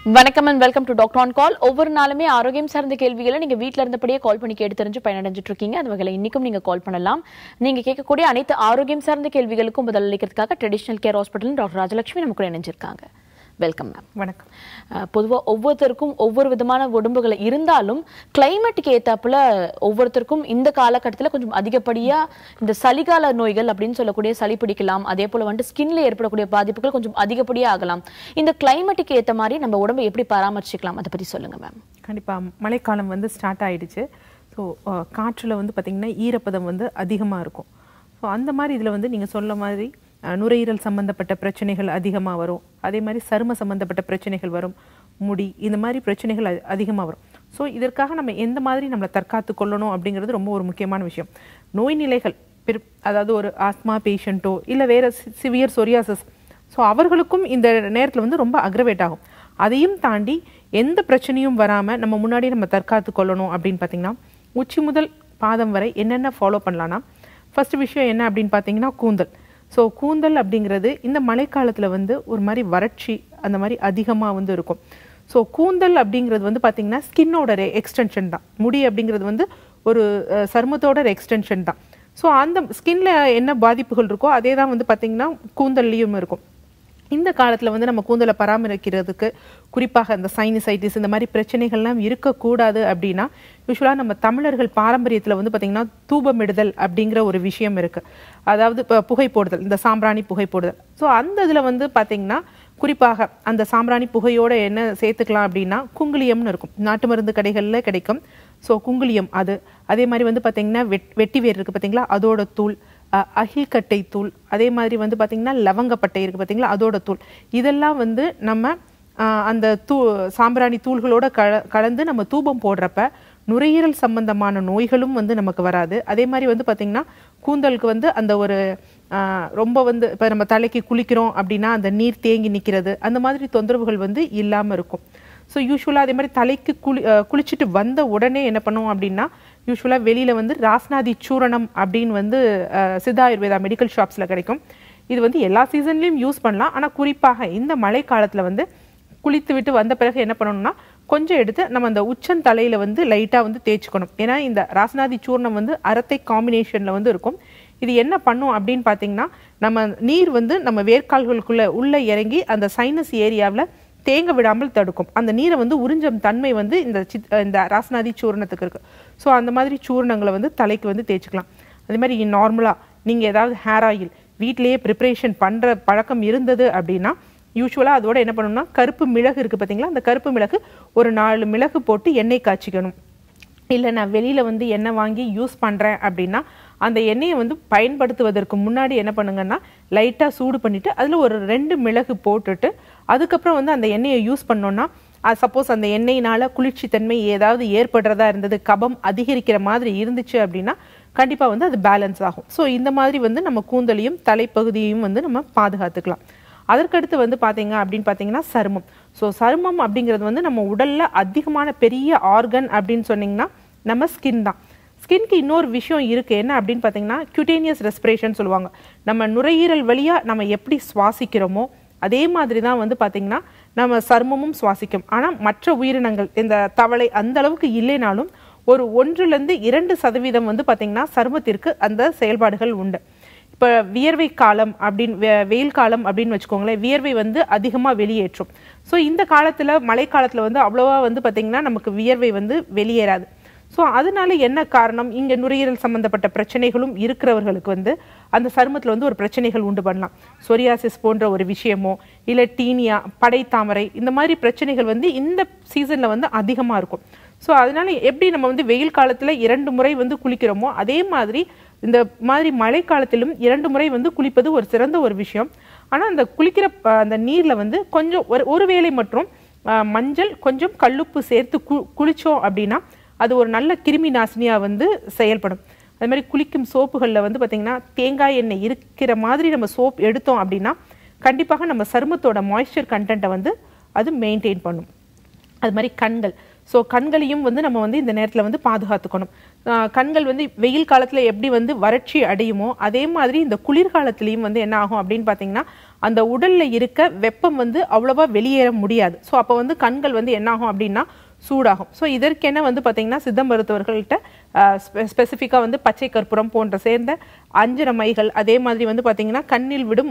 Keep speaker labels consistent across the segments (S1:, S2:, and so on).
S1: வணக்கம் and welcome to doctor on call ஒவ்வொரு நாளுமே ஆரோக்கியம் சார்ந்த கேள்விகளை நீங்க வீட்ல இருந்தபடியே கால் பண்ணி கேட்டு தெரிஞ்சு பயனடைஞ்சிட்டு இருக்கீங்க அந்த வகையில் இன்னைக்கும் நீங்க கால் பண்ணலாம் நீங்க கேட்கக்கூடிய அனைத்து ஆரோக்கியம் சார்ந்த கேள்விகளுக்கும் பதில் அளிக்கிறதுக்காக traditional care hospital doctor Rajalakshmi நமக்கு இணைஞ்சிருக்காங்க வெல்கம் மேம்
S2: வணக்கம்
S1: பொதுவாக ஒவ்வொருத்தருக்கும் ஒவ்வொரு விதமான உடம்புகள் இருந்தாலும் கிளைமேட்டுக்கு ஏத்தாப்புல ஒவ்வொருத்தருக்கும் இந்த காலகட்டத்தில் கொஞ்சம் அதிகப்படியா இந்த சளிகால நோய்கள் அப்படின்னு சொல்லக்கூடிய சளி பிடிக்கலாம் அதே போல வந்துட்டு ஸ்கின்ல ஏற்படக்கூடிய பாதிப்புகள் கொஞ்சம் அதிகப்படியா ஆகலாம் இந்த கிளைமேட்டுக்கு ஏத்த மாதிரி நம்ம உடம்பை எப்படி பராமரிச்சுக்கலாம் அதை பத்தி சொல்லுங்க மேம்
S2: கண்டிப்பாக மழைக்காலம் வந்து ஸ்டார்ட் ஆயிடுச்சு ஸோ காற்றில் வந்து பார்த்திங்கன்னா ஈரப்பதம் வந்து அதிகமாக இருக்கும் ஸோ அந்த மாதிரி இதில் வந்து நீங்கள் சொல்ல மாதிரி அஹ், நுரையீரல் சம்மந்தப்பட்ட பிரச்சனைகள் அதிகமாக வரும் அதே மாதிரி சரும சம்மந்தப்பட்ட பிரச்சனைகள் வரும் முடி இந்த மாதிரி பிரச்சனைகள் அதிகமாக வரும் ஸோ இதற்காக நம்ம எந்த மாதிரி நம்மளை தற்காத்து கொள்ளணும் அப்படிங்கிறது ரொம்ப ஒரு முக்கியமான விஷயம் நோய் நிலைகள் பெரு அதாவது ஒரு ஆஸ்மா பேஷண்ட்டோ இல்லை வேறு சிவியர் சொரியாசஸ் ஸோ அவர்களுக்கும் இந்த நேரத்தில் வந்து ரொம்ப அக்ரவேட் ஆகும் அதையும் தாண்டி எந்த பிரச்சனையும் வராமல் நம்ம முன்னாடி நம்ம தற்காத்து கொள்ளணும் அப்படின்னு பார்த்தீங்கன்னா உச்சி முதல் பாதம் வரை என்னென்ன ஃபாலோ பண்ணலான்னா ஃபர்ஸ்ட் விஷயம் என்ன அப்படின்னு பார்த்தீங்கன்னா கூந்தல் ஸோ கூந்தல் அப்படிங்கிறது இந்த மழைக்காலத்தில் வந்து ஒரு மாதிரி வறட்சி அந்த மாதிரி அதிகமாக வந்து இருக்கும் ஸோ கூந்தல் அப்படிங்கிறது வந்து பார்த்தீங்கன்னா ஸ்கின்னோட எக்ஸ்டென்ஷன் தான் முடி அப்படிங்கிறது வந்து ஒரு அஹ், சருமத்தோட எக்ஸ்டென்ஷன் தான் ஸோ அந்த ஸ்கின்ல என்ன பாதிப்புகள் இருக்கோ அதே தான் வந்து பார்த்தீங்கன்னா கூந்தல்லையும் இருக்கும் இந்த காலத்தில் வந்து நம்ம கூந்தலை பராமரிக்கிறதுக்கு குறிப்பாக இந்த சைனசைட்டிஸ் இந்த மாதிரி பிரச்சனைகள்லாம் இருக்கக்கூடாது அப்படின்னா யூஸ்வலாக நம்ம தமிழர்கள் பாரம்பரியத்தில் வந்து பார்த்திங்கன்னா தூபமிடுதல் அப்படிங்கிற ஒரு விஷயம் இருக்குது அதாவது இப்போ புகை போடுதல் இந்த சாம்பிராணி புகை போடுதல் ஸோ அந்த இதில் வந்து பார்த்திங்கன்னா குறிப்பாக அந்த சாம்பிராணி புகையோட என்ன சேர்த்துக்கலாம் அப்படின்னா குங்குளியம்னு இருக்கும் நாட்டு மருந்து கடைகளில் கிடைக்கும் ஸோ குங்குளியம் அது அதே மாதிரி வந்து பார்த்திங்கன்னா வெட் வெட்டி வேர் இருக்குது பார்த்தீங்களா அதோட தூள் அஹ், அகில்கட்டை தூள் அதே மாதிரி வந்து பார்த்திங்கன்னா லவங்கப்பட்டை இருக்குது பார்த்தீங்களா அதோட தூள் இதெல்லாம் வந்து நம்ம அஹ், அந்த தூ சாம்பிராணி தூள்களோட கல கலந்து நம்ம தூபம் போடுறப்ப நுரையீரல் சம்பந்தமான நோய்களும் வந்து நமக்கு வராது அதே மாதிரி வந்து பார்த்திங்கன்னா கூந்தலுக்கு வந்து அந்த ஒரு ஆஹ், ரொம்ப வந்து இப்போ நம்ம தலைக்கு குளிக்கிறோம் அப்படின்னா அந்த நீர் தேங்கி நிற்கிறது அந்த மாதிரி தொந்தரவுகள் வந்து இல்லாமல் இருக்கும் ஸோ யூஸ்வலாக அதே மாதிரி தலைக்கு குளி ஆஹ், குளிச்சுட்டு வந்த உடனே என்ன பண்ணுவோம் அப்படின்னா யூஸ்வலாக வெளியில் வந்து ராஸ்நாதி சூரணம் அப்படின்னு வந்து ஆஹ், சித்தா ஆயுர்வேதா மெடிக்கல் ஷாப்ஸில் கிடைக்கும் இது வந்து எல்லா சீசன்லேயும் யூஸ் பண்ணலாம் ஆனால் குறிப்பாக இந்த மழை காலத்தில் வந்து குளித்து விட்டு வந்த பிறகு என்ன பண்ணணும்னா கொஞ்சம் எடுத்து நம்ம அந்த உச்சன் தலையில வந்து லைட்டா வந்து தேய்ச்சிக்கணும் ஏன்னா இந்த ராசநாதி சூர்ணம் வந்து அரத்தை காம்பினேஷன்ல வந்து இருக்கும் இது என்ன பண்ணும் அப்படின்னு பார்த்தீங்கன்னா நம்ம நீர் வந்து நம்ம வேர்க்கால்களுக்குள்ள உள்ள இறங்கி அந்த சைனஸ் ஏரியாவில் தேங்க விடாமல் தடுக்கும் அந்த நீரை வந்து உறிஞ்சும் தன்மை வந்து இந்த சித் இந்த ராசநாதி சூர்ணத்துக்கு இருக்கு ஸோ அந்த மாதிரி சூர்ணங்களை வந்து தலைக்கு வந்து தேய்ச்சிக்கலாம் அதே மாதிரி நார்மலாக நீங்கள் ஏதாவது ஹேர் ஆயில் வீட்டிலேயே ப்ரிப்பரேஷன் பண்ணுற பழக்கம் இருந்தது அப்படின்னா யூஸ்வலாக அதோட என்ன பண்ணணும்னா கருப்பு மிளகு இருக்குது பார்த்தீங்களா அந்த கருப்பு மிளகு ஒரு நாலு மிளகு போட்டு எண்ணெய் காய்ச்சிக்கணும் இல்லை நான் வெளியில் வந்து எண்ணெய் வாங்கி யூஸ் பண்ணுறேன் அப்படின்னா அந்த எண்ணெயை வந்து பயன்படுத்துவதற்கு முன்னாடி என்ன பண்ணுங்கன்னா லைட்டாக சூடு பண்ணிவிட்டு அதில் ஒரு ரெண்டு மிளகு போட்டுட்டு அதுக்கப்புறம் வந்து அந்த எண்ணெயை யூஸ் பண்ணோன்னா சப்போஸ் அந்த எண்ணெயினால குளிர்ச்சி தன்மை ஏதாவது ஏற்படுறதா இருந்தது கபம் அதிகரிக்கிற மாதிரி இருந்துச்சு அப்படின்னா கண்டிப்பாக வந்து அது பேலன்ஸ் ஆகும் ஸோ இந்த மாதிரி வந்து நம்ம கூந்தலையும் தலைப்பகுதியையும் வந்து நம்ம பாதுகாத்துக்கலாம் அதற்கடுத்து வந்து பார்த்தீங்க அப்படின்னு பார்த்தீங்கன்னா சருமம் ஸோ சருமம் அப்படிங்கிறது வந்து நம்ம உடல்ல அதிகமான பெரிய ஆர்கன் அப்படின்னு சொன்னீங்கன்னா நம்ம ஸ்கின் தான் ஸ்கின்க்கு இன்னொரு விஷயம் இருக்கு என்ன அப்படின்னு பார்த்தீங்கன்னா cutaneous ரெஸ்பிரேஷன் சொல்லுவாங்க நம்ம நுரையீரல் வழியா நம்ம எப்படி சுவாசிக்கிறோமோ அதே மாதிரி தான் வந்து பார்த்தீங்கன்னா நம்ம சருமமும் சுவாசிக்கும் ஆனால் மற்ற உயிரினங்கள் இந்த தவளை அந்த அளவுக்கு இல்லைனாலும் ஒரு ஒன்றுலேருந்து இரண்டு சதவீதம் வந்து பார்த்தீங்கன்னா சருமத்திற்கு அந்த செயல்பாடுகள் உண்டு இப்போ வியர்வை காலம் அப்படின்னு வெ- வெயில் காலம் அப்படின்னு வச்சுக்கோங்களேன் வியர்வை வந்து அதிகமாக வெளியேற்றும் ஸோ இந்த காலத்தில் மழைக்காலத்தில் வந்து அவ்வளோவா வந்து பார்த்திங்கன்னா நமக்கு வியர்வை வந்து வெளியேறாது ஸோ அதனால என்ன காரணம் இங்கே நுரையீரல் சம்மந்தப்பட்ட பிரச்சனைகளும் இருக்கிறவர்களுக்கு வந்து அந்த சருமத்தில் வந்து ஒரு பிரச்சனைகள் உண்டு பண்ணலாம் சொரியாசிஸ் போன்ற ஒரு விஷயமோ இல்லை டீனியா படைத்தாமரை இந்த மாதிரி பிரச்சனைகள் வந்து இந்த சீசனில் வந்து அதிகமாக இருக்கும் ஸோ அதனால எப்படி நம்ம வந்து வெயில் காலத்தில் இரண்டு முறை வந்து குளிக்கிறோமோ அதே மாதிரி இந்த மாதிரி மழை காலத்திலும் இரண்டு முறை வந்து குளிப்பது ஒரு சிறந்த ஒரு விஷயம் ஆனால் அந்த குளிக்கிற அஹ், அந்த நீரில் வந்து கொஞ்சம் ஒரு ஒரு வேளை மற்றும் அஹ், மஞ்சள் கொஞ்சம் கல்லுப்பு சேர்த்து கு குளித்தோம் அப்படின்னா அது ஒரு நல்ல கிருமி நாசினியாக வந்து செயல்படும் அது மாதிரி குளிக்கும் சோப்புகளில் வந்து பார்த்திங்கன்னா தேங்காய் எண்ணெய் இருக்கிற மாதிரி நம்ம சோப் எடுத்தோம் அப்படின்னா கண்டிப்பாக நம்ம சருமத்தோட மாய்ஸ்சர் கண்டென்ட்டை வந்து அது மெயின்டைன் பண்ணும் அது மாதிரி கண்கள் ஸோ கண்களையும் வந்து நம்ம வந்து இந்த நேரத்தில் வந்து பாதுகாத்துக்கணும் ஆஹ் கண்கள் வந்து வெயில் காலத்தில் எப்படி வந்து வறட்சி அடையுமோ அதே மாதிரி இந்த குளிர்காலத்துலேயும் வந்து என்ன ஆகும் அப்படின்னு பார்த்தீங்கன்னா அந்த உடல்ல இருக்க வெப்பம் வந்து அவ்வளவா வெளியேற முடியாது ஸோ அப்போ வந்து கண்கள் வந்து என்னாகும் அப்படின்னா சூடாகும் ஸோ இதற்கென வந்து பார்த்தீங்கன்னா சித்த மருத்துவர்கள்ட்ட ஸ்பெசிஃபிக்காக வந்து பச்சை கற்பூரம் போன்ற சேர்ந்த அஞ்சன மைகள் அதே மாதிரி வந்து பார்த்தீங்கன்னா கண்ணில் விடும்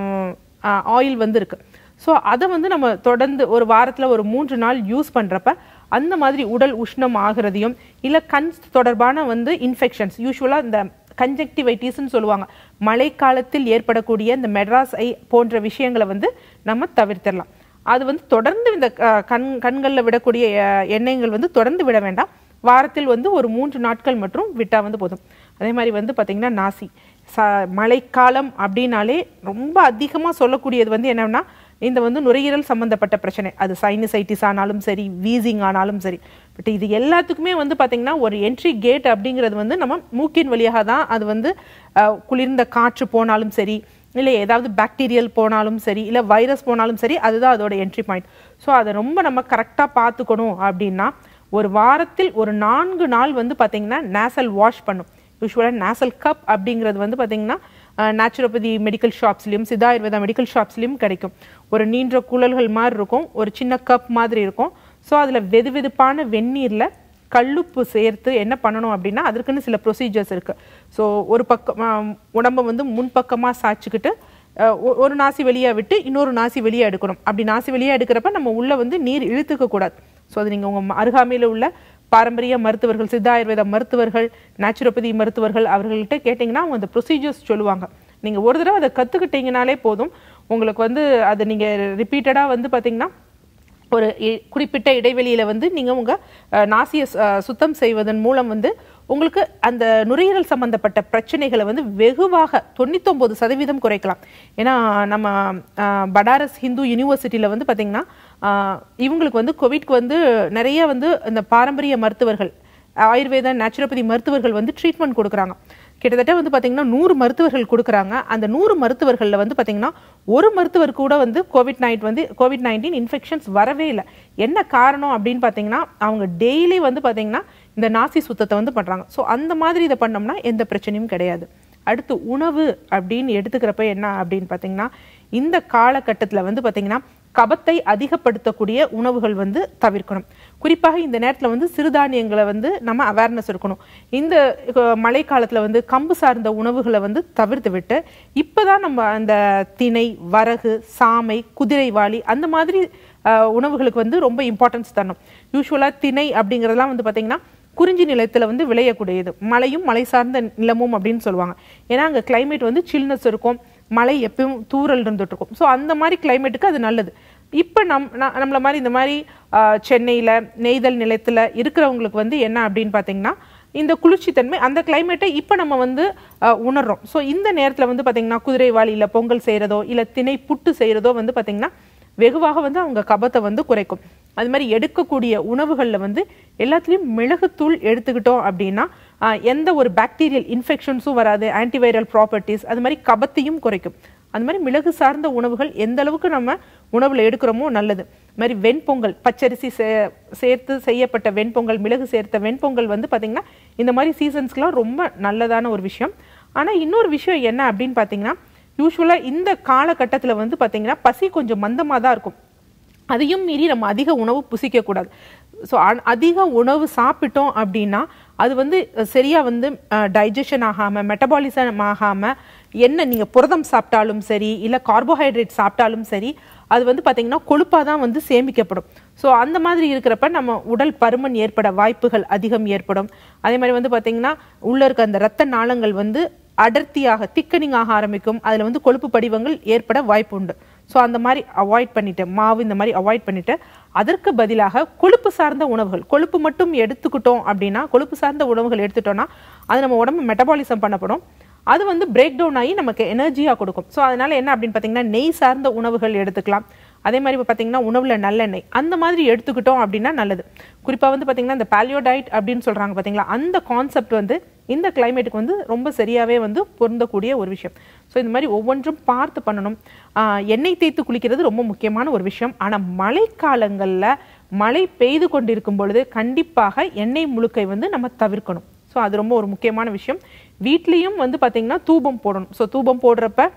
S2: ஆயில் வந்து இருக்கு ஸோ அதை வந்து நம்ம தொடர்ந்து ஒரு வாரத்தில் ஒரு மூன்று நாள் யூஸ் பண்ணுறப்ப அந்த மாதிரி உடல் உஷ்ணம் ஆகிறதையும் இல்லை கண் தொடர்பான வந்து இன்ஃபெக்ஷன்ஸ் யூஸ்வலாக இந்த கன்ஜெக்டிவைட்டிஸ்ன்னு சொல்லுவாங்க மழைக்காலத்தில் ஏற்படக்கூடிய இந்த மெட்ராஸ் ஐ போன்ற விஷயங்களை வந்து நம்ம தவிர்த்திடலாம் அது வந்து தொடர்ந்து இந்த அஹ், கண் கண்களில் விடக்கூடிய அஹ், எண்ணெய்கள் வந்து தொடர்ந்து விட வேண்டாம் வாரத்தில் வந்து ஒரு மூன்று நாட்கள் மற்றும் விட்டா வந்து போதும் அதே மாதிரி வந்து பார்த்தீங்கன்னா நாசி ச மழைக்காலம் அப்படின்னாலே ரொம்ப அதிகமாக சொல்லக்கூடியது வந்து என்னன்னா இந்த வந்து நுரையீரல் சம்பந்தப்பட்ட பிரச்சனை அது சைனசைட்டிஸ் ஆனாலும் சரி வீசிங் ஆனாலும் சரி பட் இது எல்லாத்துக்குமே வந்து பார்த்தீங்கன்னா ஒரு என்ட்ரி கேட் அப்படிங்கிறது வந்து நம்ம மூக்கின் வழியாக தான் அது வந்து அஹ், குளிர்ந்த காற்று போனாலும் சரி இல்லை ஏதாவது பாக்டீரியல் போனாலும் சரி இல்லை வைரஸ் போனாலும் சரி அதுதான் அதோட என்ட்ரி பாயிண்ட் ஸோ அதை ரொம்ப நம்ம கரெக்டாக பார்த்துக்கணும் அப்படின்னா ஒரு வாரத்தில் ஒரு நான்கு நாள் வந்து பார்த்தீங்கன்னா நேசல் வாஷ் பண்ணும் யூஸ்வலாக நேசல் கப் அப்படிங்கிறது வந்து பார்த்தீங்கன்னா நேச்சுரோபதி மெடிக்கல் ஷாப்ஸ்லையும் சித்தா ஆயுர்வேதா மெடிக்கல் ஷாப்ஸ்லையும் கிடைக்கும் ஒரு நீண்ட குழல்கள் மாதிரி இருக்கும் ஒரு சின்ன கப் மாதிரி இருக்கும் ஸோ அதில் வெது வெதுப்பான வெந்நீரில் கல்லுப்பு சேர்த்து என்ன பண்ணணும் அப்படின்னா அதற்குன்னு சில ப்ரொசீஜர்ஸ் இருக்கு ஸோ ஒரு பக்கம் ஆம், உடம்ப வந்து முன்பக்கமாக சாய்ச்சிக்கிட்டு அஹ், ஒ- ஒரு நாசி வெளியே விட்டு இன்னொரு நாசி வெளியே எடுக்கணும் அப்படி நாசி வெளியே எடுக்கிறப்ப நம்ம உள்ள வந்து நீர் இழுத்துக்க கூடாது ஸோ அது நீங்கள் உங்கள் அருகாமையில் உள்ள பாரம்பரிய மருத்துவர்கள் சித்தா ஆயுர்வேத மருத்துவர்கள் நேச்சுரோபதி மருத்துவர்கள் அவர்கள்ட்ட கேட்டிங்கன்னா அவங்க அந்த ப்ரொசீஜர்ஸ் சொல்லுவாங்க நீங்கள் ஒரு தடவை அதை கற்றுக்கிட்டீங்கனாலே போதும் உங்களுக்கு வந்து அதை நீங்கள் ரிப்பீட்டடாக வந்து பார்த்தீங்கன்னா ஒரு இ- குறிப்பிட்ட இடைவெளியில வந்து நீங்க உங்க அஹ், நாசியை சு- அஹ், சுத்தம் செய்வதன் மூலம் வந்து உங்களுக்கு அந்த நுரையீரல் சம்பந்தப்பட்ட பிரச்சனைகளை வந்து வெகுவாக தொண்ணூத்தொன்பது சதவீதம் குறைக்கலாம் ஏன்னா நம்ம அஹ், பனாரஸ் ஹிந்து யூனிவர்சிட்டியில வந்து பாத்தீங்கன்னா அஹ், இவங்களுக்கு வந்து கோவிட்க்கு வந்து நிறைய வந்து இந்த பாரம்பரிய மருத்துவர்கள் ஆயுர்வேத நேச்சுரோபதி மருத்துவர்கள் வந்து ட்ரீட்மெண்ட் கொடுக்குறாங்க கிட்டத்தட்ட வந்து பார்த்தீங்கன்னா நூறு மருத்துவர்கள் கொடுக்குறாங்க அந்த நூறு மருத்துவர்களில் வந்து பார்த்தீங்கன்னா ஒரு மருத்துவர் கூட வந்து கோவிட் நைட் வந்து கோவிட் நைன்டீன் இன்ஃபெக்ஷன்ஸ் வரவே இல்லை என்ன காரணம் அப்படின்னு பார்த்தீங்கன்னா அவங்க டெய்லி வந்து பார்த்தீங்கன்னா இந்த நாசி சுத்தத்தை வந்து பண்ணுறாங்க ஸோ அந்த மாதிரி இதை பண்ணோம்னா எந்த பிரச்சனையும் கிடையாது அடுத்து உணவு அப்படின்னு எடுத்துக்கிறப்ப என்ன அப்படின்னு பார்த்தீங்கன்னா இந்த காலகட்டத்தில் வந்து பார்த்தீங்கன்னா கபத்தை அதிகப்படுத்தக்கூடிய உணவுகள் வந்து தவிர்க்கணும் குறிப்பாக இந்த நேரத்தில் வந்து சிறுதானியங்களை வந்து நம்ம அவேர்னஸ் இருக்கணும் இந்த அஹ், மழைக்காலத்தில் வந்து கம்பு சார்ந்த உணவுகளை வந்து தவிர்த்து விட்டு இப்போதான் நம்ம அந்த திணை வரகு சாமை குதிரைவாளி அந்த மாதிரி அஹ், உணவுகளுக்கு வந்து ரொம்ப இம்பார்ட்டன்ஸ் தரணும் யூஸ்வலாக திணை அப்படிங்கிறதெல்லாம் வந்து பார்த்தீங்கன்னா குறிஞ்சி நிலத்துல வந்து விளையக்கூடியது மலையும் மலை சார்ந்த நிலமும் அப்படின்னு சொல்லுவாங்க ஏன்னா அங்க climate வந்து சில்னஸ் இருக்கும் மழை எப்பயும் தூறல் இருந்துட்டு இருக்கும் ஸோ அந்த மாதிரி கிளைமேட்டுக்கு அது நல்லது இப்போ நம் ந- நம்மள மாதிரி இந்த மாதிரி ஆஹ், சென்னையில நெய்தல் நிலத்துல இருக்கிறவங்களுக்கு வந்து என்ன அப்படின்னு பார்த்தீங்கன்னா இந்த குளிர்ச்சித்தன்மை அந்த கிளைமேட்டை இப்போ நம்ம வந்து ஆஹ், உணர்றோம் ஸோ இந்த நேரத்தில் வந்து பார்த்தீங்கன்னா குதிரைவாளியில பொங்கல் செய்கிறதோ இல்லை திணை புட்டு செய்கிறதோ வந்து பார்த்தீங்கன்னா வெகுவாக வந்து அவங்க கபத்தை வந்து குறைக்கும் அது மாதிரி எடுக்கக்கூடிய உணவுகளில் வந்து எல்லாத்துலேயும் மிளகுத்தூள் எடுத்துக்கிட்டோம் அப்படின்னா ஆஹ், எந்த ஒரு பாக்டீரியல் இன்ஃபெக்ஷன்ஸும் வராது ஆன்டிவைரல் ப்ராப்பர்ட்டிஸ் அது மாதிரி கபத்தையும் குறைக்கும் அந்த மாதிரி மிளகு சார்ந்த உணவுகள் எந்த அளவுக்கு நம்ம உணவில் எடுக்கிறோமோ நல்லது அது மாதிரி வெண்பொங்கல் பச்சரிசி சே- சேர்த்து செய்யப்பட்ட வெண்பொங்கல் மிளகு சேர்த்த வெண்பொங்கல் வந்து பார்த்திங்கன்னா இந்த மாதிரி சீசன்ஸ்க்குலாம் ரொம்ப நல்லதான ஒரு விஷயம் ஆனால் இன்னொரு விஷயம் என்ன அப்படின்னு பார்த்தீங்கன்னா யூஸ்வலாக இந்த காலகட்டத்தில் வந்து பார்த்தீங்கன்னா பசி கொஞ்சம் மந்தமாக தான் இருக்கும் அதையும் மீறி நம்ம அதிக உணவு புசிக்கக்கூடாது ஸோ அதிக உணவு சாப்பிட்டோம் அப்படின்னா அது வந்து அஹ், சரியா வந்து டைஜஷன் ஆகாம மெட்டபாலிசம் ஆகாம என்ன நீங்க புரதம் சாப்பிட்டாலும் சரி இல்ல கார்போஹைட்ரேட் சாப்பிட்டாலும் சரி அது வந்து பாத்தீங்கன்னா கொழுப்பா தான் வந்து சேமிக்கப்படும் ஸோ அந்த மாதிரி இருக்கிறப்ப நம்ம உடல் பருமன் ஏற்பட வாய்ப்புகள் அதிகம் ஏற்படும் அதே மாதிரி வந்து பாத்தீங்கன்னா உள்ள இருக்க அந்த ரத்த நாளங்கள் வந்து அடர்த்தியாக திக்கனிங் ஆக ஆரம்பிக்கும் அதுல வந்து கொழுப்பு படிவங்கள் ஏற்பட வாய்ப்பு உண்டு ஸோ அந்த மாதிரி அவாய்ட் பண்ணிட்டு மாவு இந்த மாதிரி அவாய்ட் பண்ணிட்டு அதற்கு பதிலாக கொழுப்பு சார்ந்த உணவுகள் கொழுப்பு மட்டும் எடுத்துக்கிட்டோம் அப்படின்னா கொழுப்பு சார்ந்த உணவுகள் எடுத்துட்டோம்னா அது நம்ம உடம்பு மெட்டபாலிசம் பண்ணப்படும் அது வந்து பிரேக் டவுன் ஆகி நமக்கு எனர்ஜியாக கொடுக்கும் ஸோ அதனால என்ன அப்படின்னு பார்த்தீங்கன்னா நெய் சார்ந்த உணவுகள் எடுத்துக்கலாம் அதே மாதிரி இப்போ பார்த்தீங்கன்னா உணவுல நல்லெண்ணெய் அந்த மாதிரி எடுத்துக்கிட்டோம் அப்படின்னா நல்லது குறிப்பாக வந்து பார்த்தீங்கன்னா இந்த பாலியோ டயட் அப்படின்னு சொல்றாங்க பார்த்தீங்களா அந்த கான்செப்ட் வந்து இந்த கிளைமேட்டுக்கு வந்து ரொம்ப சரியாவே வந்து பொருந்தக்கூடிய ஒரு விஷயம் ஸோ இந்த மாதிரி ஒவ்வொன்றும் பார்த்து பண்ணணும் ஆஹ் எண்ணெய் தேய்த்து குளிக்கிறது ரொம்ப முக்கியமான ஒரு விஷயம் ஆனால் மழைக்காலங்களில் மழை பெய்து கொண்டிருக்கும் பொழுது கண்டிப்பாக எண்ணெய் முழுக்கை வந்து நம்ம தவிர்க்கணும் ஸோ அது ரொம்ப ஒரு முக்கியமான விஷயம் வீட்லேயும் வந்து பார்த்தீங்கன்னா தூபம் போடணும் ஸோ தூபம் போடுறப்ப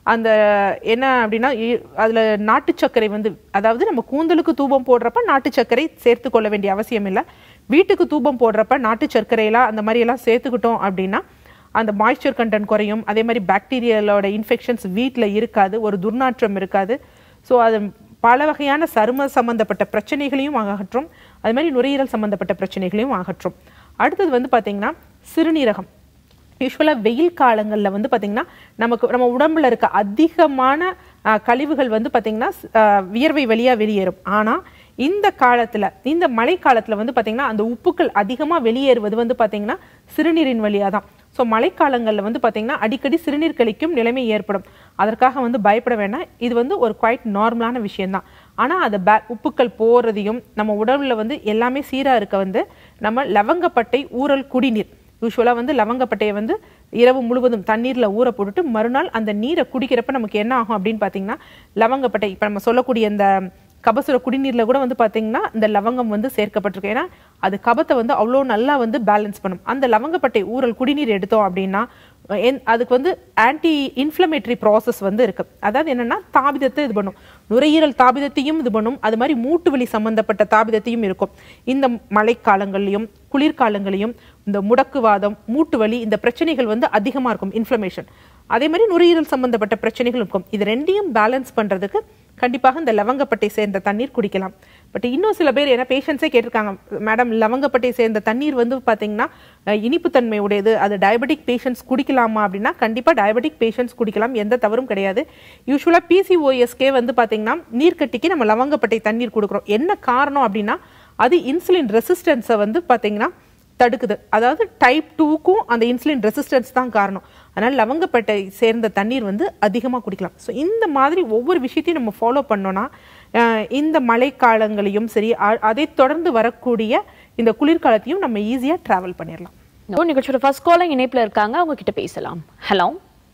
S2: அந்த என்ன அப்படின்னா இ- அதுல நாட்டு சர்க்கரை வந்து அதாவது நம்ம கூந்தலுக்கு தூபம் போடுறப்ப நாட்டு சர்க்கரை சேர்த்து கொள்ள வேண்டிய அவசியம் இல்லை வீட்டுக்கு தூபம் போடுறப்ப நாட்டு சர்க்கரையெல்லாம் அந்த மாதிரி எல்லாம் சேர்த்துக்கிட்டோம் அப்படின்னா அந்த மாய்ஸ்சர் கண்டென்ட் குறையும் அதே மாதிரி பாக்டீரியாலோட இன்ஃபெக்ஷன்ஸ் வீட்டில் இருக்காது ஒரு துர்நாற்றம் இருக்காது ஸோ அது பல வகையான சரும சம்பந்தப்பட்ட பிரச்சனைகளையும் அகற்றும் அது மாதிரி நுரையீரல் சம்பந்தப்பட்ட பிரச்சனைகளையும் அகற்றும் அடுத்தது வந்து பார்த்தீங்கன்னா சிறுநீரகம் யூஸ்வலாக வெயில் காலங்களில் வந்து பார்த்திங்கன்னா நமக்கு நம்ம உடம்புல இருக்க அதிகமான அஹ், கழிவுகள் வந்து பார்த்திங்கன்னா ஸ்- அஹ், வியர்வை வழியாக வெளியேறும் ஆனால் இந்த காலத்தில் இந்த மழை காலத்தில் வந்து பார்த்திங்கன்னா அந்த உப்புக்கள் அதிகமாக வெளியேறுவது வந்து பார்த்திங்கன்னா சிறுநீரின் வழியாக தான் ஸோ மழைக்காலங்களில் வந்து பார்த்திங்கன்னா அடிக்கடி சிறுநீர் கழிக்கும் நிலைமை ஏற்படும் அதற்காக வந்து பயப்பட வேண்டாம் இது வந்து ஒரு குவைட் நார்மலான விஷயம்தான் ஆனால் அது பே உப்புக்கள் போகிறதையும் நம்ம உடம்புல வந்து எல்லாமே சீராக இருக்க வந்து நம்ம லவங்கப்பட்டை ஊறல் குடிநீர் யூஸ்வலாக வந்து லவங்கப்பட்டையை வந்து இரவு முழுவதும் தண்ணீரில் ஊற போட்டுட்டு மறுநாள் அந்த நீரை குடிக்கிறப்ப நமக்கு என்ன ஆகும் அப்படின்னு பார்த்தீங்கன்னா லவங்கப்பட்டை இப்போ நம்ம சொல்லக்கூடிய இந்த கபசுர குடிநீரில் கூட வந்து பார்த்தீங்கன்னா இந்த லவங்கம் வந்து சேர்க்கப்பட்டிருக்கு ஏன்னா அது கபத்தை வந்து அவ்வளோ நல்லா வந்து பேலன்ஸ் பண்ணும் அந்த லவங்கப்பட்டை ஊறல் குடிநீர் எடுத்தோம் அப்படின்னா என்- அதுக்கு வந்து ஆன்டி இன்ஃப்ளமேட்டரி ப்ராசஸ் வந்து இருக்கு அதாவது என்னன்னா தாபிதத்தை இது பண்ணும் நுரையீரல் தாபிதத்தையும் இது பண்ணும் அது மாதிரி மூட்டு வலி சம்பந்தப்பட்ட தாபிதத்தையும் இருக்கும் இந்த மழைக்காலங்கள்லையும் குளிர்காலங்களையும் இந்த முடக்குவாதம் மூட்டு வலி இந்த பிரச்சனைகள் வந்து அதிகமாக இருக்கும் இன்ஃப்ளமேஷன் அதே மாதிரி நுரையீரல் சம்பந்தப்பட்ட பிரச்சனைகள் இருக்கும் இது ரெண்டையும் பேலன்ஸ் பண்றதுக்கு கண்டிப்பாக இந்த லவங்கப்பட்டை சேர்ந்த தண்ணீர் குடிக்கலாம் பட் இன்னும் சில பேர் என்ன பேஷண்ட்ஸே கேட்டிருக்காங்க மேடம் லவங்கப்பட்டை சேர்ந்த தண்ணீர் வந்து பார்த்தீங்கன்னா அஹ், இனிப்புத்தன்மை உடையது அது டயபெட்டிக் பேஷண்ட்ஸ் குடிக்கலாமா அப்படின்னா கண்டிப்பாக டயபெட்டிக் பேஷண்ட்ஸ் குடிக்கலாம் எந்த தவறும் கிடையாது யூஸ்வலாக பிசிஓஎஸ்கே வந்து பார்த்தீங்கன்னா நீர்க்கட்டிக்கு நம்ம லவங்கப்பட்டை தண்ணீர் கொடுக்குறோம் என்ன காரணம் அப்படின்னா அது இன்சுலின் ரெசிஸ்டன்ஸை வந்து பார்த்தீங்கன்னா தடுக்குது அதாவது டைப் டூக்கும் அந்த இன்சுலின் ரெசிஸ்டன்ஸ் தான் காரணம் அதனால் லவங்கப்பட்டை சேர்ந்த தண்ணீர் வந்து அதிகமாக குடிக்கலாம் ஸோ இந்த மாதிரி ஒவ்வொரு விஷயத்தையும் நம்ம ஃபாலோ பண்ணோன்னா அஹ், இந்த மழைக்காலங்களையும் சரி அ- அதைத் தொடர்ந்து வரக்கூடிய இந்த குளிர்காலத்தையும் நம்ம ஈஸியாக ட்ராவல் பண்ணிடலாம்
S1: இப்போ நிகழ்ச்சியோட ஃபர்ஸ்ட் காலர் இணைப்புல இருக்காங்க அவங்க கிட்ட பேசலாம் ஹலோ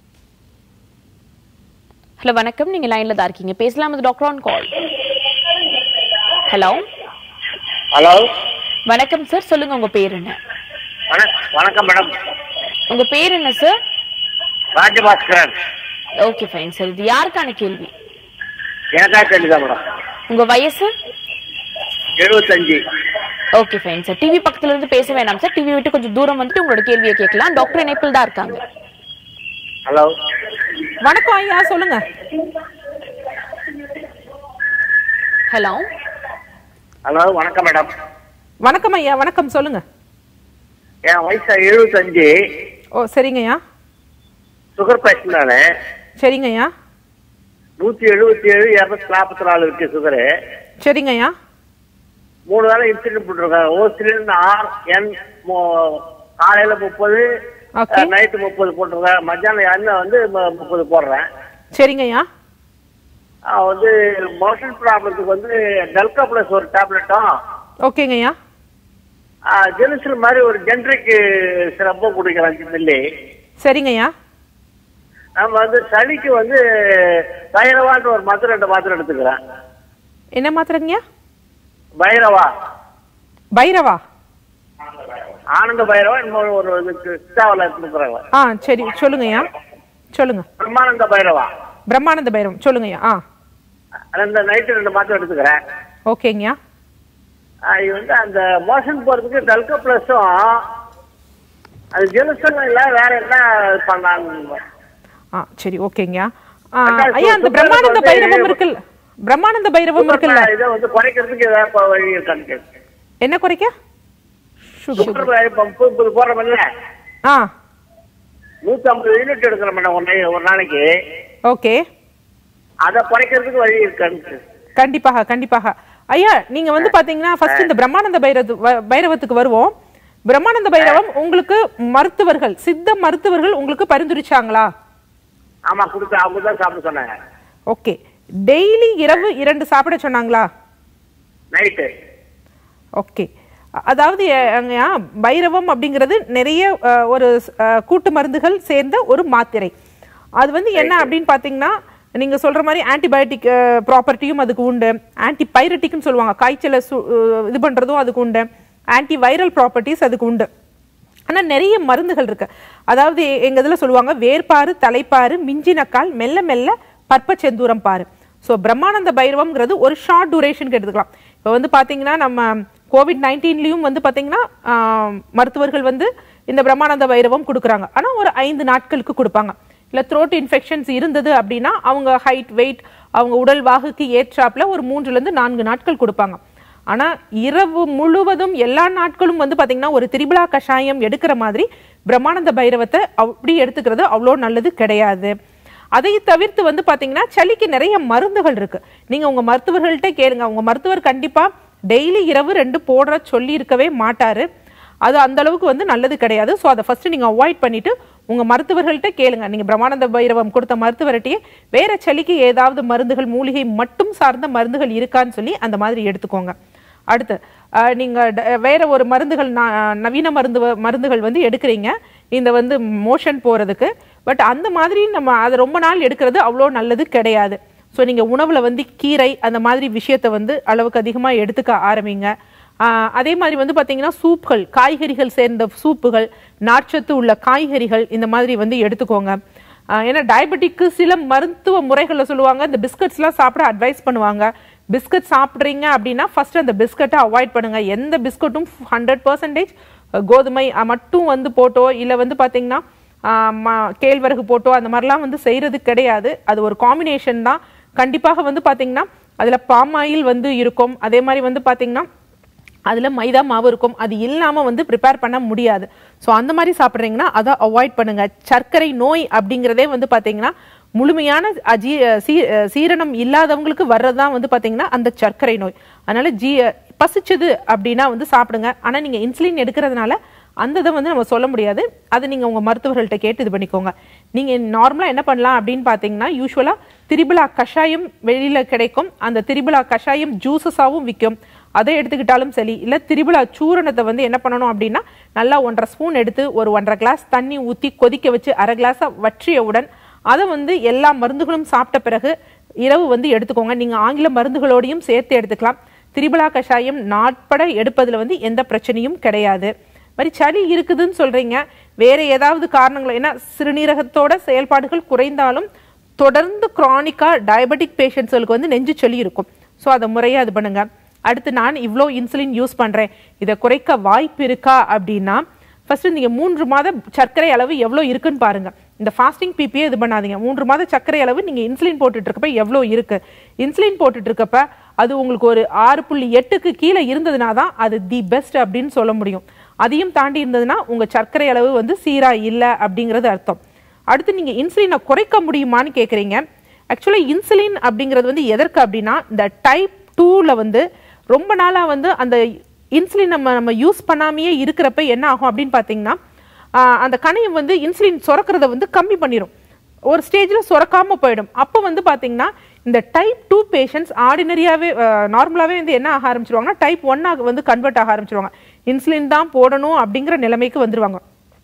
S1: ஹலோ வணக்கம் நீங்க லைன்ல தான் இருக்கீங்க பேசலாம் இது doctor on call hello
S3: hello
S1: வணக்கம் சார் சொல்லுங்க உங்க பேர் என்ன
S3: வணக் வணக்கம் மேடம்
S1: உங்க பேர் என்ன sir
S3: Rajabhaskaran
S1: okay fine sir இது யாருக்கான கேள்வி
S3: எனக்கா கேள்விதான் மேடம்
S1: உங்க வயசு
S3: எழுபத்தஞ்சு
S1: ஓகே ஃபைன் சார் டிவி பக்கத்துல இருந்து பேச வேணாம் சார் டிவி விட்டு கொஞ்சம் தூரம் வந்துட்டு உங்களோட கேள்வியை கேட்கலாம் டாக்டர் இணைப்பில் தான் இருக்காங்க
S3: ஹலோ
S2: வணக்கம் ஐயா சொல்லுங்க
S1: ஹலோ
S3: ஹலோ வணக்கம் மேடம்
S2: வணக்கம் ஐயா வணக்கம் சொல்லுங்க
S3: என் வயசு எழுபத்தஞ்சு
S2: ஓ சரிங்கய்யா
S3: சுகர் பேஷண்ட் நானு
S2: சரிங்கய்யா
S3: நூத்தி எழுபத்தி ஏழு இருநூத்தி நாற்பத்தி நாலு இருக்கு சுகரு
S2: சரிங்கய்யா
S3: மூணு வேளை இன்சுலின் போட்டுருக்காங்க ஓசிலின் ஆர் என் காலையில முப்பது
S2: Okay.
S3: நைட்டு முப்பது போட்டிருக்காங்க மத்தியானம் எண்ணெய் வந்து மு- முப்பது போடுறேன்
S2: சரிங்கய்யா
S3: ஆஹ் வந்து மோஷன் ப்ராப்ளத்துக்கு வந்து டெல்கா பிளஸ் ஒரு டேப்லெட்டும்
S2: ஓகேங்கய்யா
S3: ஜெலுசில் மாதிரி ஒரு ஜென்ரிக் சிறப்பும் குடிக்கலாம் மில்லி
S2: சரிங்கய்யா
S3: நம்ம வந்து சளிக்கு வந்து பைரவான்னு ஒரு மாத்திரை ரெண்டு மாத்திரை எடுத்துக்கிறேன்
S2: என்ன மாத்திரங்கய்யா
S3: பைரவா
S2: பைரவா
S3: ஆனந்த பைரவா இன்னொரு ஒரு இதுக்கு சித்தாவில் எடுத்துக்கிறாங்க
S2: ஆ சரி சொல்லுங்கய்யா சொல்லுங்க
S3: பிரம்மானந்த பைரவா
S2: பிரம்மானந்த பைரவம் சொல்லுங்கய்யா ஆ
S3: ரெண்டு நைட்டு ரெண்டு மாத்திரை எடுத்துக்கிறேன்
S2: ஓகேங்கய்யா
S3: ஆஹ் இது வந்து அந்த மோஷன் போறதுக்கு டல்கா பிளஸும் அது ஜெலுசன் இல்ல வேற என்ன பண்ணாங்க
S2: ஆ சரி ஓகேங்கய்யா ஆ,
S3: அக்கா,
S2: ஐயா அந்த
S3: சுகர்
S2: பிரம்மானந்த
S3: வந்து-
S2: பைரவம் இருக்குல்ல பிரம்மானந்த பைரவம் இருக்குல்ல
S3: இதை வந்து குறைக்கிறதுக்கு ஏதாவது வழி இருக்கான்னு கேட்கு
S2: என்ன குறைக்க சுகர்
S3: சுகர் இப்ப முப்பது போடுறோம்ல
S2: ஆ
S3: நூத்தி ஐம்பது யூனிட் எடுக்கிறோம் மேடம் ஒரு நாளை- ஒரு நாளைக்கு
S2: ஓகே
S3: அதை குறைக்கிறதுக்கு வழி இருக்கான்னு
S2: கண்டிப்பாக கண்டிப்பாக ஐயா நீங்க வந்து பாத்தீங்கன்னா ஃபர்ஸ்ட் இந்த பிரம்மானந்த பைரது வ- பைரவத்துக்கு வருவோம் பிரம்மானந்த பைரவம் உங்களுக்கு மருத்துவர்கள் சித்த மருத்துவர்கள் உங்களுக்கு பரிந்துரைச்சாங்களா
S3: ஆமா கொடுத்து அவங்க தான் சாப்பிட சொன்னாங்க
S2: ஓகே டெய்லி இரவு இரண்டு சாப்பிட சொன்னாங்களா
S3: நைட்டு
S2: ஓகே அ- அதாவது எ- அங்கயா பைரவம் அப்படிங்கிறது நிறைய அஹ், ஒரு அஹ், கூட்டு மருந்துகள் சேர்ந்த ஒரு மாத்திரை அது வந்து என்ன அப்படின்னு பார்த்தீங்கன்னா நீங்க சொல்ற மாதிரி ஆன்டிபயோட்டிக் ப்ராப்பர்ட்டியும் அதுக்கு உண்டு ஆன்டி பைரட்டிக்னு சொல்லுவாங்க காய்ச்சலை சு- அஹ், இது பண்றதும் அதுக்கு உண்டு ஆன்டி வைரல் ப்ராப்பர்ட்டிஸ் அதுக்கு உண்டு ஆனா நிறைய மருந்துகள் இருக்கு அதாவது எ- எங்க இதுல சொல்லுவாங்க வேர்பாறு தலைப்பாறு மிஞ்சினக்கால் மெல்ல மெல்ல பற்ப செந்தூரம் பாரு ஸோ பிரம்மானந்த பைரவம்ங்கிறது ஒரு ஷார்ட் டூரேஷனுக்கு எடுத்துக்கலாம் இப்போ வந்து பாத்தீங்கன்னா நம்ம கோவிட் நைன்டீன்லயும் வந்து பாத்தீங்கன்னா ஆஹ், மருத்துவர்கள் வந்து இந்த பிரம்மானந்த பைரவம் கொடுக்குறாங்க ஆனா ஒரு ஐந்து நாட்களுக்கு கொடுப்பாங்க இல்ல த்ரோட் இன்ஃபெக்ஷன்ஸ் இருந்தது அப்படின்னா அவங்க ஹைட் வெயிட் அவங்க உடல் வாகுக்கு ஏற்றாப்புல ஒரு மூன்றுல இருந்து நான்கு நாட்கள் கொடுப்பாங்க ஆனா இரவு முழுவதும் எல்லா நாட்களும் வந்து பாத்தீங்கன்னா ஒரு திரிபுலா கஷாயம் எடுக்கிற மாதிரி பிரம்மானந்த பைரவத்தை அப்படி எடுத்துக்கிறது அவ்வளோ நல்லது கிடையாது அதை தவிர்த்து வந்து பாத்தீங்கன்னா சளிக்கு நிறைய மருந்துகள் இருக்கு நீங்க உங்க மருத்துவர்கள்ட்ட கேளுங்க உங்க மருத்துவர் கண்டிப்பா டெய்லி இரவு ரெண்டு போடுற சொல்லி இருக்கவே மாட்டாரு அது அந்த அளவுக்கு வந்து நல்லது கிடையாது ஸோ அதை ஃபர்ஸ்ட் நீங்க அவாய்ட் பண்ணிட்டு உங்க மருத்துவர்கள்ட்ட கேளுங்க நீங்க பிரம்மானந்த பைரவம் கொடுத்த மருத்துவர்கிட்டயே வேற சளிக்கு ஏதாவது மருந்துகள் மூலிகை மட்டும் சார்ந்த மருந்துகள் இருக்கான்னு சொல்லி அந்த மாதிரி எடுத்துக்கோங்க அடுத்து அஹ், நீங்க ட- வேற ஒரு மருந்துகள் நா- நவீன மருந்து மருந்துகள் வந்து எடுக்கிறீங்க இந்த வந்து மோஷன் போறதுக்கு பட் அந்த மாதிரி நம்ம அதை ரொம்ப நாள் எடுக்கிறது அவ்வளோ நல்லது கிடையாது ஸோ நீங்க உணவுல வந்து கீரை அந்த மாதிரி விஷயத்தை வந்து அளவுக்கு அதிகமா எடுத்துக்க ஆரம்பிங்க ஆஹ் அதே மாதிரி வந்து பாத்தீங்கன்னா சூப்கள் காய்கறிகள் சேர்ந்த சூப்புகள் நார்ச்சத்து உள்ள காய்கறிகள் இந்த மாதிரி வந்து எடுத்துக்கோங்க ஆஹ் ஏன்னா டயபெட்டிக்கு சில மருத்துவ முறைகளில் சொல்லுவாங்க இந்த பிஸ்கட்ஸ்லாம் சாப்பிட அட்வைஸ் பண்ணுவாங்க பிஸ்கட் சாப்பிட்றீங்க அப்படின்னா ஃபர்ஸ்ட் அந்த பிஸ்கட்டை அவாய்ட் பண்ணுங்க எந்த பிஸ்கட்டும் ஹண்ட்ரட் பர்சன்டேஜ் கோதுமை அஹ், மட்டும் வந்து போட்டோ இல்லை வந்து பாத்தீங்கன்னா ஆஹ் ம- கேழ்வரகு போட்டோ அந்த மாதிரிலாம் வந்து செய்யறது கிடையாது அது ஒரு காம்பினேஷன் தான் கண்டிப்பாக வந்து பாத்தீங்கன்னா அதுல பாம் ஆயில் வந்து இருக்கும் அதே மாதிரி வந்து பாத்தீங்கன்னா அதுல மைதா மாவு இருக்கும் அது இல்லாம வந்து ப்ரிப்பேர் பண்ண முடியாது ஸோ அந்த மாதிரி சாப்பிட்றீங்கன்னா அதை அவாய்ட் பண்ணுங்க சர்க்கரை நோய் அப்படிங்கிறதே வந்து பாத்தீங்கன்னா முழுமையான அஜீ சீ- சீரணம் இல்லாதவங்களுக்கு வர்றதுதான் வந்து பாத்தீங்கன்னா அந்த சர்க்கரை நோய் அதனால ஜீ பசிச்சது அப்படின்னா வந்து சாப்பிடுங்க ஆனா நீங்க இன்சுலின் எடுக்கிறதுனால அந்த இதை வந்து நம்ம சொல்ல முடியாது அது நீங்க உங்க மருத்துவர்கள்ட்ட கேட்டு இது பண்ணிக்கோங்க நீங்க நார்மலா என்ன பண்ணலாம் அப்படின்னு பாத்தீங்கன்னா யூஸ்வலா திரிபுலா கஷாயம் வெளியில கிடைக்கும் அந்த திரிபுலா கஷாயம் ஜூசஸாவும் விற்கும் அதை எடுத்துக்கிட்டாலும் சரி இல்ல திரிபுலா சூரணத்தை வந்து என்ன பண்ணணும் அப்படின்னா நல்லா ஒன்றரை ஸ்பூன் எடுத்து ஒரு ஒன்றரை கிளாஸ் தண்ணி ஊத்தி கொதிக்க வச்சு அரை கிளாஸா வற்றியவுடன் அதை வந்து எல்லா மருந்துகளும் சாப்பிட்ட பிறகு இரவு வந்து எடுத்துக்கோங்க நீங்க ஆங்கில மருந்துகளோடையும் சேர்த்து எடுத்துக்கலாம் திரிபுலா கஷாயம் நாட்பட எடுப்பதுல வந்து எந்த பிரச்சனையும் கிடையாது மாதிரி சளி இருக்குதுன்னு சொல்றீங்க வேற ஏதாவது காரணங்கள் ஏன்னா சிறுநீரகத்தோட செயல்பாடுகள் குறைந்தாலும் தொடர்ந்து கிரானிக்கா டயபெட்டிக் பேஷண்ட்ஸ்களுக்கு வந்து நெஞ்சு சளி இருக்கும் ஸோ அதை முறையா இது பண்ணுங்க அடுத்து நான் இவ்வளோ இன்சுலின் யூஸ் பண்றேன் இதை குறைக்க வாய்ப்பு இருக்கா அப்படின்னா ஃபர்ஸ்ட் நீங்க மூன்று மாத சர்க்கரை அளவு எவ்வளோ இருக்குன்னு பாருங்க இந்த ஃபாஸ்டிங் பிபியே இது பண்ணாதீங்க மூன்று மாத சர்க்கரை அளவு நீங்க இன்சுலின் போட்டுட்டு இருக்கப்ப எவ்வளோ இருக்கு இன்சுலின் போட்டுட்டு இருக்கப்ப அது உங்களுக்கு ஒரு ஆறு புள்ளி எட்டுக்கு கீழே இருந்ததுனா தான் அது தி பெஸ்ட் அப்படின்னு சொல்ல முடியும் அதையும் தாண்டி இருந்ததுன்னா உங்க சர்க்கரை அளவு வந்து சீரா இல்லை அப்படிங்கிறது அர்த்தம் அடுத்து நீங்க இன்சுலினை குறைக்க முடியுமான்னு கேக்குறீங்க ஆக்சுவலாக இன்சுலின் அப்படிங்கிறது வந்து எதற்கு அப்படின்னா இந்த டைப் டூவில் வந்து ரொம்ப நாளா வந்து அந்த இன்சுலின் நம்ம நம்ம யூஸ் பண்ணாமையே இருக்கிறப்ப என்ன ஆகும் அப்படின்னு பார்த்தீங்கன்னா ஆஹ் அந்த கணையம் வந்து இன்சுலின் சுரக்கிறத வந்து கம்மி பண்ணிடும் ஒரு ஸ்டேஜில் சுரக்காம போயிடும் அப்போ வந்து பார்த்தீங்கன்னா இந்த டைப் டூ பேஷண்ட்ஸ் ஆர்டினரியாகவே நார்மலாகவே வந்து என்ன ஆக ஆரம்பிச்சிருவாங்கன்னா டைப் ஒன்னாக வந்து கன்வெர்ட் ஆக ஆரம்பிச்சிருவாங்க இன்சுலின் தான் போடணும் அப்படிங்கிற நிலைமைக்கு வந்துருவாங்க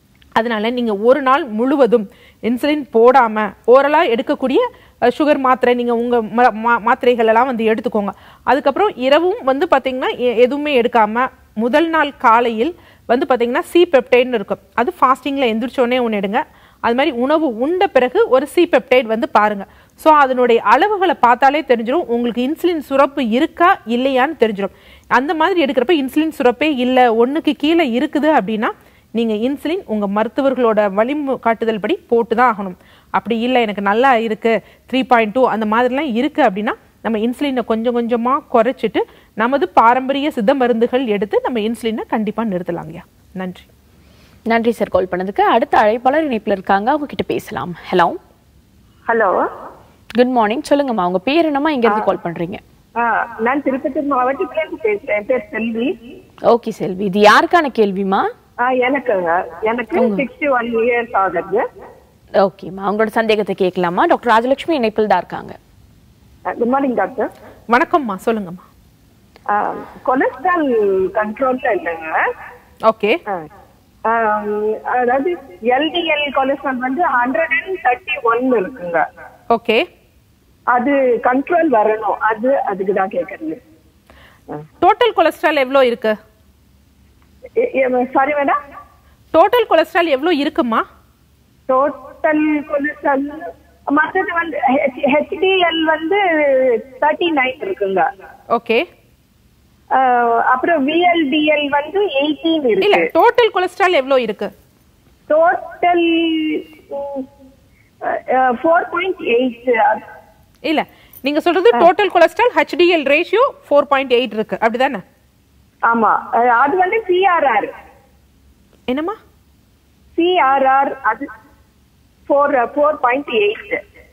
S2: அதனால நீங்க ஒரு நாள் முழுவதும் இன்சுலின் போடாம ஓரலா எடுக்கக்கூடிய சுகர் மாத்திரை நீங்க உங்க ம- மா- மாத்திரைகள் எல்லாம் வந்து எடுத்துக்கோங்க அதுக்கப்புறம் இரவும் வந்து பாத்தீங்கன்னா எ- எதுவுமே எடுக்காம முதல் நாள் காலையில் வந்து பாத்தீங்கன்னா சி பெப்டைட்னு இருக்கும் அது ஃபாஸ்டிங்ல எந்திரிச்சோடனே ஒன்று எடுங்க அது மாதிரி உணவு உண்ட பிறகு ஒரு சி பெப்டைட் வந்து பாருங்க ஸோ அதனுடைய அளவுகளை பார்த்தாலே தெரிஞ்சிடும் உங்களுக்கு இன்சுலின் சுரப்பு இருக்கா இல்லையான்னு தெரிஞ்சிடும் அந்த மாதிரி எடுக்கிறப்ப இன்சுலின் சுரப்பே இல்லை ஒண்ணுக்கு கீழே இருக்குது அப்படின்னா நீங்க இன்சுலின் உங்க மருத்துவர்களோட வழிமு காட்டுதல் படி போட்டு தான் ஆகணும் அப்படி இல்லை எனக்கு நல்லா இருக்கு த்ரீ பாயிண்ட் டூ அந்த மாதிரிலாம் இருக்கு அப்படின்னா நம்ம இன்சுலினை கொஞ்சம் கொஞ்சமா குறைச்சிட்டு நமது பாரம்பரிய சித்த மருந்துகள் எடுத்து நம்ம இன்சுலினை கண்டிப்பா நிறுத்தலாங்கய்யா நன்றி
S1: நன்றி சார் கால் பண்ணதுக்கு அடுத்த அழைப்பாளர் இணைப்புல இருக்காங்க அவங்க கிட்ட பேசலாம் ஹலோ
S4: ஹலோ
S1: குட் மார்னிங் சொல்லுங்கம்மா உங்க பேர் என்னம்மா இங்க இருந்து கால் பண்றீங்க
S4: ஆ, நான் திருப்பத்தூர் மாவட்டத்துல இருந்து பேசுறேன் என் பேர் செல்வி
S1: ஓகே செல்வி இது யாருக்கான கேள்விமா
S4: ஆ, எனக்குங்க எனக்கு சிக்ஸ்டி ஒன் இயர்ஸ் ஆகுது
S1: ஓகேம்மா உங்களோட சந்தேகத்தை கேட்கலாமா டாக்டர் ராஜலட்சுமி இணைப்பில் தான் இருக்காங்க
S4: குட் மார்னிங் டாக்டர்
S2: வணக்கம்மா சொல்லுங்கம்மா
S4: கொலஸ்ட்ரால் கண்ட்ரோல்ல இல்லைங்க
S2: ஓகே
S4: ஆ, ஆ, அதாவது எல்டிஎல் கொலஸ்ட்ரால் வந்து ஹண்ட்ரட் அண்ட் தேர்ட்டி ஒன் இருக்குங்க
S2: ஓகே
S4: அது கண்ட்ரோல் வரணும் அது அதுக்கு தான் கேட்கறது
S2: டோட்டல் கொலஸ்ட்ரால் எவ்வளோ இருக்கு
S4: சாரி மேடம்
S2: டோட்டல் கொலஸ்ட்ரால் எவ்வளோ இருக்குமா
S4: டோட்டல் கொலஸ்ட்ரால் மற்றது வந்து ஹெச்டிஎல் வந்து தேர்ட்டி நைன் இருக்குங்க
S2: ஓகே
S4: அஹ், அப்புறம் விஎல்டிஎல் வந்து எயிட்டீன்
S2: இல்ல
S4: இருக்கு
S2: டோட்டல் கொலஸ்ட்ரால் எவ்வளோ இருக்கு
S4: டோட்டல் ஃபோர் பாயிண்ட் எயிட்
S2: இல்ல நீங்க சொல்றது total cholesterol HDL ratio four point eight இருக்கு அப்படிதானே
S4: ஆமா அஹ், அது வந்து சிஆர்ஆர்
S2: என்னம்மா
S4: சிஆர்ஆர் அது four four point eight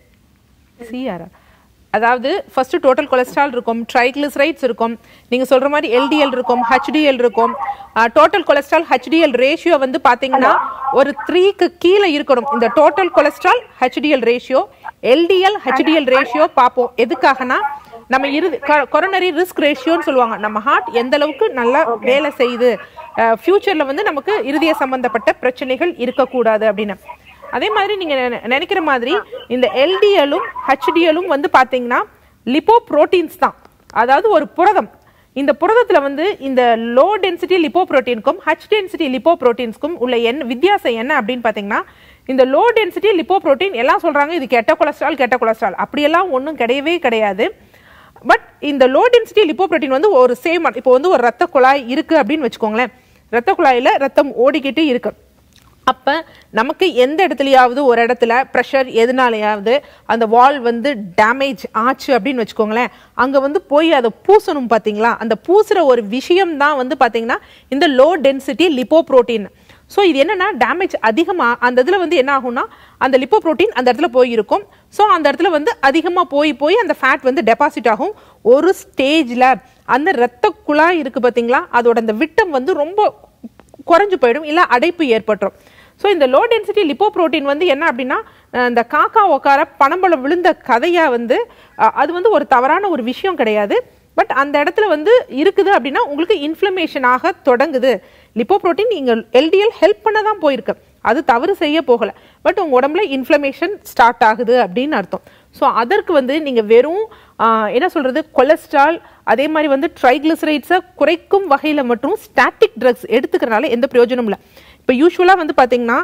S2: CRR அதாவது ஃபர்ஸ்ட் டோட்டல் கொலஸ்ட்ரால் இருக்கும் ட்ரைக்ளிசரைட்ஸ் இருக்கும் நீங்க சொல்ற மாதிரி எல்டிஎல் இருக்கும் ஹெச்டிஎல் இருக்கும் டோட்டல் கொலஸ்ட்ரால் ஹெச்டிஎல் ரேஷியோ வந்து பாத்தீங்கன்னா ஒரு த்ரீக்கு கீழே இருக்கணும் இந்த total cholesterol HDL ratio LDL HDL ratio பார்ப்போம் எதுக்காகனா நம்ம இறுதி கொரோனரி ரிஸ்க் ரேஷியோன்னு சொல்லுவாங்க நம்ம ஹார்ட் எந்த அளவுக்கு நல்லா வேலை செய்யுது ஃபியூச்சர்ல வந்து நமக்கு இருதய சம்பந்தப்பட்ட பிரச்சனைகள் இருக்கக்கூடாது அப்படின்னு அதே மாதிரி நீங்க நெ- நினைக்கிற மாதிரி இந்த எல்டிஎலும் ஹெச்டிஎலும் வந்து பாத்தீங்கன்னா லிப்போ புரோட்டீன்ஸ் தான் அதாவது ஒரு புரதம் இந்த புரதத்துல வந்து இந்த லோ டென்சிட்டி லிப்போ புரோட்டீனுக்கும் ஹச் டென்சிட்டி லிப்போ புரோட்டீன்ஸ்க்கும் உள்ள என்ன வித்தியாசம் என்ன அப்படின்னு பாத்தீங்கன்னா இந்த லோ டென்சிட்டி லிப்போ புரோட்டீன் எல்லாம் சொல்றாங்க இது கெட்ட கொலஸ்ட்ரால் கெட்ட கொலஸ்ட்ரால் அப்படியெல்லாம் ஒன்றும் கிடையவே கிடையாது பட் இந்த லோ டென்சிட்டி லிப்போப்ரோட்டீன் வந்து ஒரு சேம் இப்போ வந்து ஒரு ரத்த குழாய் இருக்கு அப்படின்னு வச்சுக்கோங்களேன் ரத்த குழாயில ரத்தம் ஓடிக்கிட்டு இருக்கு அப்ப நமக்கு எந்த இடத்துலயாவது ஒரு இடத்துல ப்ரெஷர் எதுனாலயாவது அந்த வால் வந்து டேமேஜ் ஆச்சு அப்படின்னு வச்சுக்கோங்களேன் அங்க வந்து போய் அதை பூசணும் பாத்தீங்களா அந்த பூசுற ஒரு விஷயம் தான் வந்து பாத்தீங்கன்னா இந்த லோ டென்சிட்டி லிப்போப்ரோட்டீன் ஸோ இது என்னன்னா டேமேஜ் அதிகமா அந்த இதுல வந்து என்ன ஆகும்னா அந்த லிப்போப்ரோட்டீன் அந்த இடத்துல போய் இருக்கும் ஸோ அந்த இடத்துல வந்து அதிகமா போய் போய் அந்த ஃபேட் வந்து டெபாசிட் ஆகும் ஒரு ஸ்டேஜ்ல அந்த ரத்த குழாய் இருக்கு பாத்தீங்களா அதோட அந்த விட்டம் வந்து ரொம்ப குறைஞ்சு போயிடும் இல்ல அடைப்பு ஏற்பட்டுரும் ஸோ இந்த லோ டென்சிட்டி லிப்போப்ரோட்டீன் வந்து என்ன அப்படின்னா அஹ் இந்த காக்கா உக்கார பனம்பழம் விழுந்த கதையா வந்து அஹ் அது வந்து ஒரு தவறான ஒரு விஷயம் கிடையாது பட் அந்த இடத்துல வந்து இருக்குது அப்படின்னா உங்களுக்கு இன்ஃப்ளமேஷன் ஆக தொடங்குது லிப்போப்ரோட்டீன் நீங்க எல்டிஎல் ஹெல்ப் பண்ண தான் போயிருக்கு அது தவறு செய்ய போகல பட் உங்க உடம்புல இன்ஃப்ளமேஷன் ஸ்டார்ட் ஆகுது அப்படின்னு அர்த்தம் ஸோ அதற்கு வந்து நீங்க வெறும் ஆஹ், என்ன சொல்றது கொலஸ்ட்ரால் அதே மாதிரி வந்து ட்ரைக்ளிசரைட்ஸை குறைக்கும் வகையில மட்டும் ஸ்டாட்டிக் ட்ரக்ஸ் எடுத்துக்கிறனால எந்த பிரயோஜனமும் இல்லை இப்போ யூஸ்வலாக வந்து பார்த்தீங்கன்னா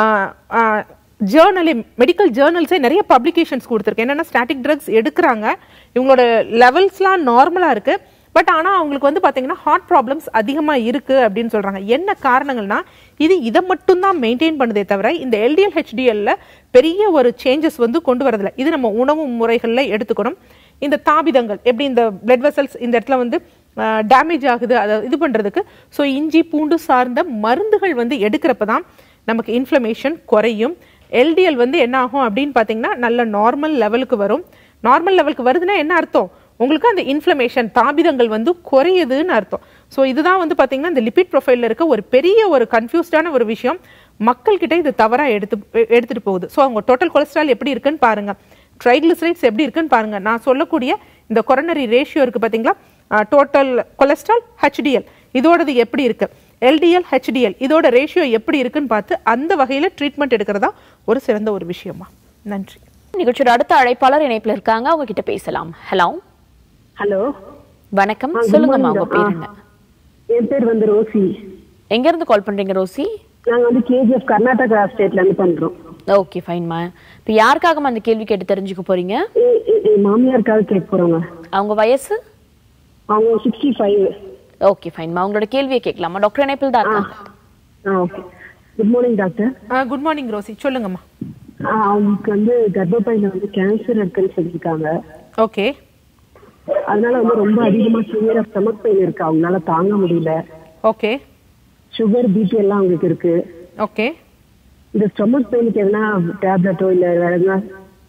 S2: ஜேர்னலே மெடிக்கல் ஜேர்னல்ஸே நிறைய பப்ளிகேஷன்ஸ் கொடுத்துருக்கு என்னென்னா ஸ்டாட்டிக் ட்ரக்ஸ் எடுக்கிறாங்க இவங்களோட லெவல்ஸ்லாம் நார்மலாக இருக்கு பட் ஆனால் அவங்களுக்கு வந்து பார்த்தீங்கன்னா ஹார்ட் ப்ராப்ளம்ஸ் அதிகமாக இருக்கு அப்படின்னு சொல்றாங்க என்ன காரணங்கள்னா இது இதை மட்டும்தான் மெயின்டைன் பண்ணுதே தவிர இந்த எல்டிஎல் ஹெச்டிஎல்ல பெரிய ஒரு சேஞ்சஸ் வந்து கொண்டு வரதில்லை இது நம்ம உணவு முறைகளில் எடுத்துக்கணும் இந்த தாபிதங்கள் எப்படி இந்த பிளட் வெசல்ஸ் இந்த இடத்துல வந்து டேமேஜ் ஆகுது அதை இது பண்றதுக்கு ஸோ இஞ்சி பூண்டு சார்ந்த மருந்துகள் வந்து எடுக்கிறப்ப தான் நமக்கு இன்ஃப்ளமேஷன் குறையும் எல்டிஎல் வந்து என்ன ஆகும் அப்படின்னு பார்த்தீங்கன்னா நல்ல நார்மல் லெவலுக்கு வரும் நார்மல் லெவலுக்கு வருதுன்னா என்ன அர்த்தம் உங்களுக்கு அந்த இன்ஃப்ளமேஷன் தாபிதங்கள் வந்து குறையுதுன்னு அர்த்தம் ஸோ இதுதான் வந்து பார்த்தீங்கன்னா இந்த லிபிட் ப்ரொஃபைலில் இருக்க ஒரு பெரிய ஒரு கன்ஃபியூஸ்டான ஒரு விஷயம் மக்கள்கிட்ட இது தவறா எடுத்து எடுத்துட்டு போகுது ஸோ அவங்க டோட்டல் கொலஸ்ட்ரால் எப்படி இருக்குன்னு பாருங்க ட்ரைக்ளிசரைட்ஸ் எப்படி இருக்குன்னு பாருங்க நான் சொல்லக்கூடிய இந்த கொரோனரி ரேஷியோ இருக்கு பாத்தீங்களா டோட்டல் கொலஸ்ட்ரால் ஹெச்டிஎல் இதோடது எப்படி இருக்கு எல்டிஎல் ஹெச்டிஎல் இதோட ரேஷியோ எப்படி இருக்குன்னு பார்த்து அந்த வகையில ட்ரீட்மெண்ட் எடுக்கிறதா ஒரு சிறந்த ஒரு விஷயமா நன்றி
S1: நிகழ்ச்சியோட அடுத்த அழைப்பாளர் இணைப்புல இருக்காங்க அவங்க கிட்ட பேசலாம் ஹலோ
S5: ஹலோ
S1: வணக்கம் சொல்லுங்கம்மா உங்க பேர் என்ன
S5: என் பேர் வந்து ரோசி
S1: எங்க இருந்து கால் பண்றீங்க ரோசி
S5: நாங்க வந்து கேஜிஎஃப் கர்நாடகா ஸ்டேட்ல இருந்து பண்றோம்
S1: ஓகே ஃபைன்மா இப்போ யாருக்காகம்மா அந்த கேள்வி கேட்டு தெரிஞ்சுக்க போறீங்க
S5: எ- எ- என் மாமியாருக்காக கேட்க போறோங்க
S1: அவங்க வயசு
S5: அவங்க சிக்ஸ்டி ஃபைவ்
S1: ஓகே ஃபைன்மா அவங்களோட கேள்வியை கேட்கலாமா டாக்டர் இணைப்பில் தான் இருக்காங்க
S5: ஆ okay good morning doctor
S2: good morning Rosy சொல்லுங்கம்மா
S5: அவங்களுக்கு வந்து கர்ப்பப்பையில வந்து கேன்சர் இருக்குன்னு சொல்லியிருக்காங்க
S2: ஓகே
S5: அதனால வந்து ரொம்ப அதிகமா சிவியரா ஸ்டமக் பெயின் இருக்கு அவங்களால தாங்க முடியல
S2: ஓகே
S5: சுகர் பிபி எல்லாம் அவங்களுக்கு இருக்கு
S2: ஓகே
S5: இந்த ஸ்டமக் பெயினுக்கு எதனா டேப்லெட்டோ இல்ல வேற எதனா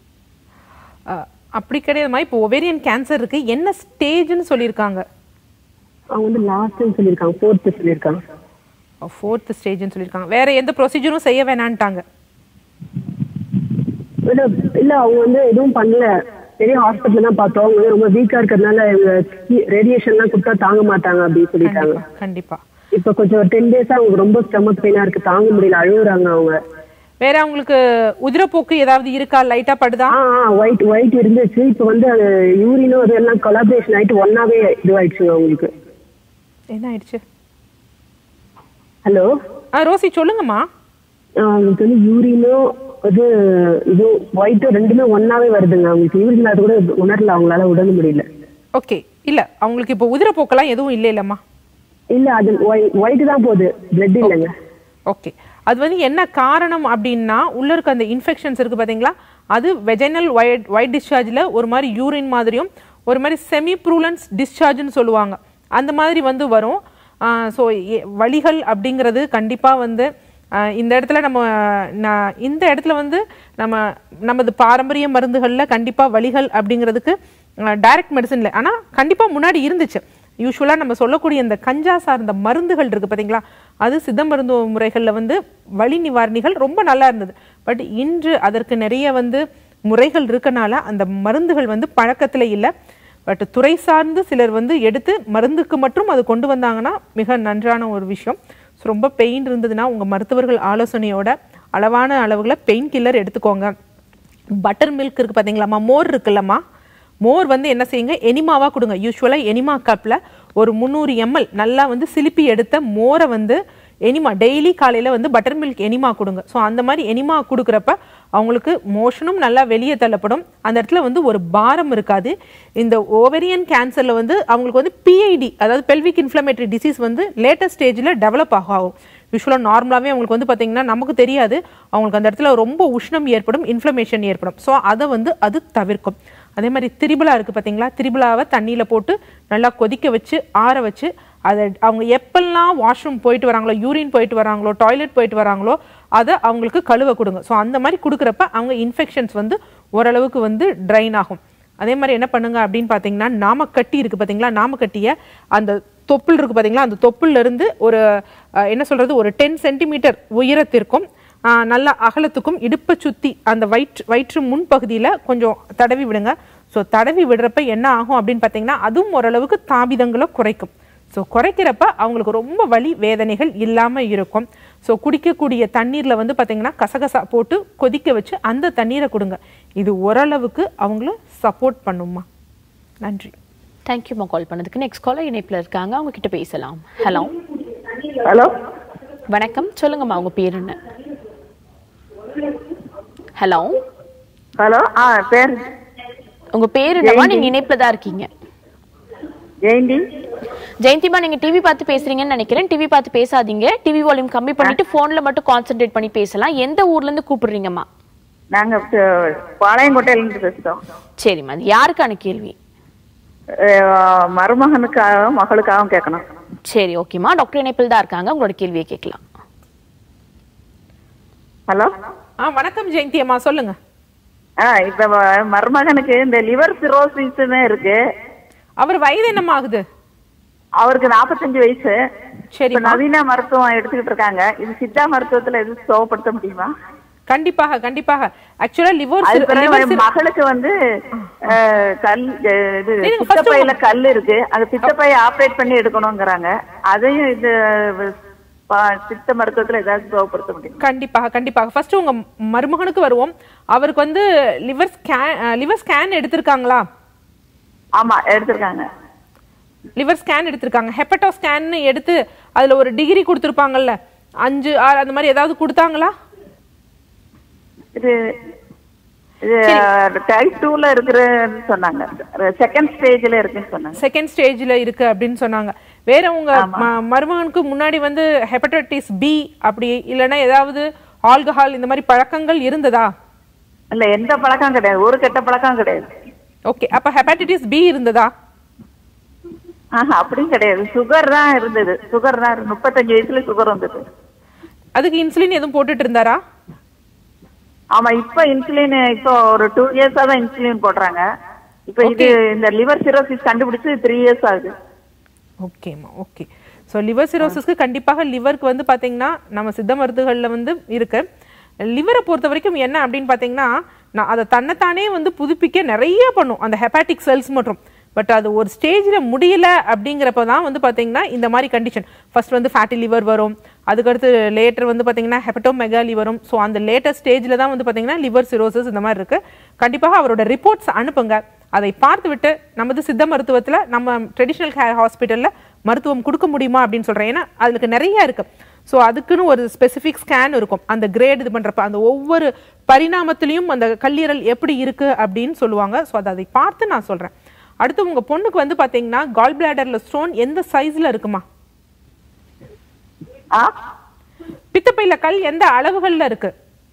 S2: அப்படி கிடையாதுமா இப்போ ஒவேரியன் கேன்சர் இருக்கு என்ன ஸ்டேஜ்னு சொல்லியிருக்காங்க
S5: அவங்க வந்து லாஸ்ட் டைம் சொல்லியிருக்காங்க ஃபோர்த்து சொல்லியிருக்காங்க
S2: ஃபோர்த் ஸ்டேஜ்னு சொல்லியிருக்காங்க வேற எந்த ப்ரொசீஜரும் செய்ய வேணான்ட்டாங்க
S5: இல்ல இல்ல அவங்க வந்து எதுவும் பண்ணல பெரிய ஹாஸ்பிட்டல் தான் பார்த்தோம் அவங்க வந்து ரொம்ப வீக்கா இருக்கிறதுனால ரேடியேஷன் எல்லாம் கொடுத்தா தாங்க மாட்டாங்க அப்படின்னு சொல்லிட்டாங்க
S2: கண்டிப்பா கண்டிப்பா
S5: இப்ப கொஞ்சம் ஒரு டென் டேஸா அவங்க ரொம்ப ஸ்டமக் பெயினா இருக்கு தாங்க முடியல அழுகுறாங்க அவங்க
S2: வேற அவங்களுக்கு உதிரப்போக்கு ஏதாவது இருக்கா லைட்டா படுதா
S5: ஆ ஆ ஒயிட் ஒயிட் இருந்துச்சு இப்ப வந்து அது யூரினும் அது எல்லாம் கொலாபரேஷன் ஆயிட்டு ஒன்னாவே இதுவாயிடுச்சுங்க அவங்களுக்கு
S2: என்ன ஆயிடுச்சு
S5: ஹலோ
S2: ஆ ரோசி சொல்லுங்கம்மா
S5: ஆஹ் அவங்களுக்கு வந்து யூரினும் இது இது ஒயிட்டும் ரெண்டுமே ஒன்னாவே வருதுங்க அவங்களுக்கு யூரின் அது கூட உணரல அவங்களால உடன முடியல
S2: ஓகே இல்ல அவங்களுக்கு இப்போ உதிரப்போக்கெல்லாம் எதுவும் இல்லை இல்லம்மா
S5: இல்ல அது ஒயிட் தான் போகுது பிளட் இல்லைங்க
S2: ஓகே அது வந்து என்ன காரணம் அப்படின்னா உள்ள இருக்க அந்த இன்ஃபெக்ஷன்ஸ் இருக்கு பாத்தீங்களா அது வெஜைனல் ஒயிட் ஒயிட் டிஸ்சார்ஜில் ஒரு மாதிரி யூரின் மாதிரியும் ஒரு மாதிரி செமி ப்ரூலன்ஸ் டிஸ்சார்ஜ்னு சொல்லுவாங்க அந்த மாதிரி வந்து வரும் ஸோ வலிகள் அப்படிங்கிறது கண்டிப்பாக வந்து ஆஹ் இந்த இடத்துல நம்ம நான் இந்த இடத்துல வந்து நம்ம நமது பாரம்பரிய மருந்துகளில் கண்டிப்பாக வலிகள் அப்படிங்கிறதுக்கு டைரக்ட் மெடிசனில் ஆனால் கண்டிப்பாக முன்னாடி இருந்துச்சு யூஸ்வலாக நம்ம சொல்லக்கூடிய இந்த கஞ்சா சார்ந்த மருந்துகள் இருக்குது பார்த்தீங்களா அது சித்த மருத்துவ முறைகளில் வந்து வலி நிவாரணிகள் ரொம்ப நல்லா இருந்தது பட் இன்று அதற்கு நிறைய வந்து முறைகள் இருக்கனால அந்த மருந்துகள் வந்து பழக்கத்தில் இல்லை பட் துறை சார்ந்து சிலர் வந்து எடுத்து மருந்துக்கு மட்டும் அது கொண்டு வந்தாங்கன்னா மிக நன்றான ஒரு விஷயம் ஸோ ரொம்ப பெயின் இருந்ததுன்னா உங்கள் மருத்துவர்கள் ஆலோசனையோட அளவான அளவுகளில் பெயின் கில்லர் எடுத்துக்கோங்க பட்டர் மில்க் இருக்குது பார்த்தீங்களாம்மா மோர் இருக்குல்லம்மா மோர் வந்து என்ன செய்யுங்க எனிமாவாக கொடுங்க யூஸ்வலாக எனிமா கப்பில் ஒரு முந்நூறு எம்எல் நல்லா வந்து சிலிப்பி எடுத்த மோரை வந்து எனிமா டெய்லி காலையில் வந்து பட்டர் மில்க் எனிமா கொடுங்க ஸோ அந்த மாதிரி எனிமா கொடுக்குறப்ப அவங்களுக்கு மோஷனும் நல்லா வெளியே தள்ளப்படும் அந்த இடத்துல வந்து ஒரு பாரம் இருக்காது இந்த ஓவரியன் கேன்சரில் வந்து அவங்களுக்கு வந்து பிஐடி அதாவது பெல்விக் இன்ஃப்ளமேட்டரி டிசீஸ் வந்து லேட்டஸ்ட் ஸ்டேஜில் டெவலப் ஆகும் யூஸ்வலாக நார்மலாகவே அவங்களுக்கு வந்து பார்த்தீங்கன்னா நமக்கு தெரியாது அவங்களுக்கு அந்த இடத்துல ரொம்ப உஷ்ணம் ஏற்படும் இன்ஃப்ளமேஷன் ஏற்படும் ஸோ அதை வந்து அது தவிர்க்கும் அதே மாதிரி திரிபுலா இருக்குது பார்த்தீங்களா திரிபுலாவை தண்ணியில் போட்டு நல்லா கொதிக்க வச்சு ஆற வச்சு அதை அவங்க எப்பெல்லாம் வாஷ்ரூம் போயிட்டு வராங்களோ யூரின் போயிட்டு வராங்களோ டாய்லெட் போயிட்டு வராங்களோ அதை அவங்களுக்கு கழுவ கொடுங்க ஸோ அந்த மாதிரி கொடுக்குறப்ப அவங்க இன்ஃபெக்ஷன்ஸ் வந்து ஓரளவுக்கு வந்து ட்ரைன் ஆகும் அதே மாதிரி என்ன பண்ணுங்க அப்படின்னு பார்த்தீங்கன்னா நாமக்கட்டி இருக்குது பார்த்தீங்களா நாமக்கட்டியை அந்த தொப்புள் இருக்குது பார்த்தீங்களா அந்த தொப்புள்ல இருந்து ஒரு அஹ், என்ன சொல்கிறது ஒரு டென் சென்டிமீட்டர் உயரத்திற்கும் ஆஹ், நல்ல அகலத்துக்கும் இடுப்பை சுற்றி அந்த வயிற்று வயிற்று முன்பகுதியில் கொஞ்சம் தடவி விடுங்க ஸோ தடவி விடுறப்ப என்ன ஆகும் அப்படின்னு பார்த்தீங்கன்னா அதுவும் ஓரளவுக்கு தாபிதங்களை குறைக்கும் ஸோ குறைக்கிறப்ப அவங்களுக்கு ரொம்ப வலி வேதனைகள் இல்லாமல் இருக்கும் ஸோ குடிக்கக்கூடிய தண்ணீரில் வந்து பார்த்தீங்கன்னா கசகசா போட்டு கொதிக்க வச்சு அந்த தண்ணீரை கொடுங்க இது ஓரளவுக்கு அவங்கள சப்போர்ட் பண்ணுமா நன்றி
S1: தேங்க்யூமா கால் பண்ணதுக்கு நெக்ஸ்ட் காலர் இணைப்புல இருக்காங்க அவங்க கிட்ட பேசலாம் ஹலோ
S6: ஹலோ
S1: வணக்கம் சொல்லுங்கம்மா உங்க பேர் என்ன ஹலோ
S6: ஹலோ ஆ பேர்
S1: உங்க பேர் என்னவா நீங்க இணைப்புல தான் இருக்கீங்க
S6: ஜெயந்தி
S1: ஜெயந்திமா நீங்க டிவி பார்த்து பேசுறீங்கன்னு நினைக்கிறேன் டிவி பார்த்து பேசாதீங்க டிவி வால்யூம் கம்மி பண்ணிட்டு போன்ல மட்டும் கான்சென்ட்ரேட் பண்ணி பேசலாம் எந்த ஊர்ல இருந்து கூப்பிடுறீங்கம்மா
S6: நாங்க ப- பாளையங்கோட்டையிலிருந்து பேசுறோம்
S1: சரிம்மா அது யாருக்கான கேள்வி
S6: அஹ், மருமகனுக்காகவும் மகளுக்காகவும் கேட்கணும்
S1: சரி ஓகேம்மா டாக்டர் இணைப்பில் தான் இருக்காங்க உங்களோட கேள்வியை கேட்கலாம்
S6: ஹலோ
S2: ஆ வணக்கம் ஜெயந்தி அம்மா சொல்லுங்க
S6: ஆ இப்ப ம- மருமகனுக்கு இந்த லிவர் சிரோசிஸ்னு இருக்கு
S2: அவர் வயது என்னம்மா ஆகுது
S6: அவருக்கு நாற்பத்தஞ்சு வயசு இப்ப
S2: சரிம்மா
S6: நவீன மருத்துவம் எடுத்துக்கிட்டு இருக்காங்க இது சித்தா மருத்துவத்துல எதுவும் சுகப்படுத்த முடியுமா
S2: கண்டிப்பாக கண்டிப்பாக ஆக்சுவலா லிவர்
S6: அது பிறகு என் மகளுக்கு வந்து அஹ், கல் அஹ், இது
S2: நீங்க first
S6: பித்தப்பையில கல் இருக்கு அது பித்தப்பையை ஆபரேட் பண்ணி எடுக்கணுங்கிறாங்க அதையும் இது ப- சித்த மருத்துவத்துல ஏதாவது சுகப்படுத்த முடியும்
S2: கண்டிப்பாக கண்டிப்பாக ஃபர்ஸ்ட் உங்க மருமகனுக்கு வருவோம் அவருக்கு வந்து லிவர் ஸ்கேன் லிவர் ஸ்கேன் எடுத்திருக்காங்களா
S6: ஆமா எடுத்திருக்காங்க
S2: லிவர் ஸ்கேன் எடுத்திருக்காங்க ஹெப்படோ ஸ்கேன் எடுத்து அதுல ஒரு டிகிரி கொடுத்துருப்பாங்கல்ல அஞ்சு ஆறு அந்த மாதிரி ஏதாவது கொடுத்தாங்களா
S6: இது இது டைப் டூல இருக்கிறன்னு சொன்னாங்க செகண்ட் ஸ்டேஜ்ல இருக்குன்னு சொன்னாங்க
S2: செகண்ட் ஸ்டேஜ்ல இருக்கு அப்படின்னு சொன்னாங்க வேற உங்க ம- மருமகனுக்கு முன்னாடி வந்து ஹெப்படைட்டிஸ் பி அப்படி இல்லைன்னா ஏதாவது ஆல்கஹால் இந்த மாதிரி பழக்கங்கள் இருந்ததா
S6: இல்ல எந்த பழக்கம் கிடையாது ஒரு கெட்ட பழக்கம் கிடையாது
S2: ஓகே அப்ப ஹெப்படைட்டிஸ் பி இருந்ததா
S6: ஆஹா அப்படியும் கிடையாது சுகர் தான் இருந்தது சுகர் தான் இருந்து- முப்பத்தஞ்சு வயசுல சுகர் வந்தது
S2: அதுக்கு இன்சுலின் எதுவும் போட்டுட்டு இருந்தாரா
S6: ஆமா இப்ப இன்சுலின் இப்போ ஒரு டூ இயர்ஸா தான் இன்சுலின் போடுறாங்க இப்ப இது இந்த லிவர் சிரோசிஸ் கண்டுபிடிச்சு த்ரீ இயர்ஸ் ஆகுது
S2: ஓகேம்மா ஓகே ஸோ லிவர் சிரோசிஸ்க்கு கண்டிப்பாக லிவருக்கு வந்து பார்த்தீங்கன்னா நம்ம சித்த மருந்துகளில் வந்து இருக்கு லிவரை பொறுத்த வரைக்கும் என்ன அப்படின்னு பார்த்தீங்கன்னா நான் அதை தன்னைத்தானே வந்து புதுப்பிக்க நிறைய பண்ணும் அந்த ஹெப்பாட்டிக் செல்ஸ் மற்றும் பட் அது ஒரு ஸ்டேஜில் முடியல அப்படிங்கிறப்ப தான் வந்து பார்த்தீங்கன்னா இந்த மாதிரி கண்டிஷன் ஃபர்ஸ்ட் வந்து ஃபேட்டி லிவர் வரும் அதுக்கடுத்து லேட்டர் வந்து பார்த்தீங்கன்னா ஹெப்படோமெகாலி வரும் ஸோ அந்த லேட்டஸ்ட் ஸ்டேஜில் தான் வந்து பார்த்தீங்கன்னா லிவர் சிரோசிஸ் இந்த மாதிரி இருக்கு கண்டிப்பாக அவரோட ரிப்போர்ட்ஸ் அனுப்புங்க அதை பார்த்துவிட்டு நமது சித்த மருத்துவத்தில் நம்ம ட்ரெடிஷ்னல் கேர் ஹாஸ்பிட்டலில் மருத்துவம் கொடுக்க முடியுமா அப்படின்னு சொல்கிறேன் ஏன்னா அதுக்கு நிறைய இருக்கு ஸோ அதுக்குன்னு ஒரு ஸ்பெசிஃபிக் ஸ்கேன் இருக்கும் அந்த கிரேட் இது பண்றப்ப அந்த ஒவ்வொரு பரிணாமத்திலையும் அந்த கல்லீரல் எப்படி இருக்கு அப்படின்னு சொல்லுவாங்க ஸோ அதை அதை பார்த்து நான் சொல்றேன் அடுத்து உங்க பொண்ணுக்கு வந்து பாத்தீங்கன்னா கால் பிளாடர்ல ஸ்டோன் எந்த சைஸ்ல இருக்குமா
S6: ஆ
S2: பித்தப்பையில கல் எந்த அளவுகள்ல இருக்கு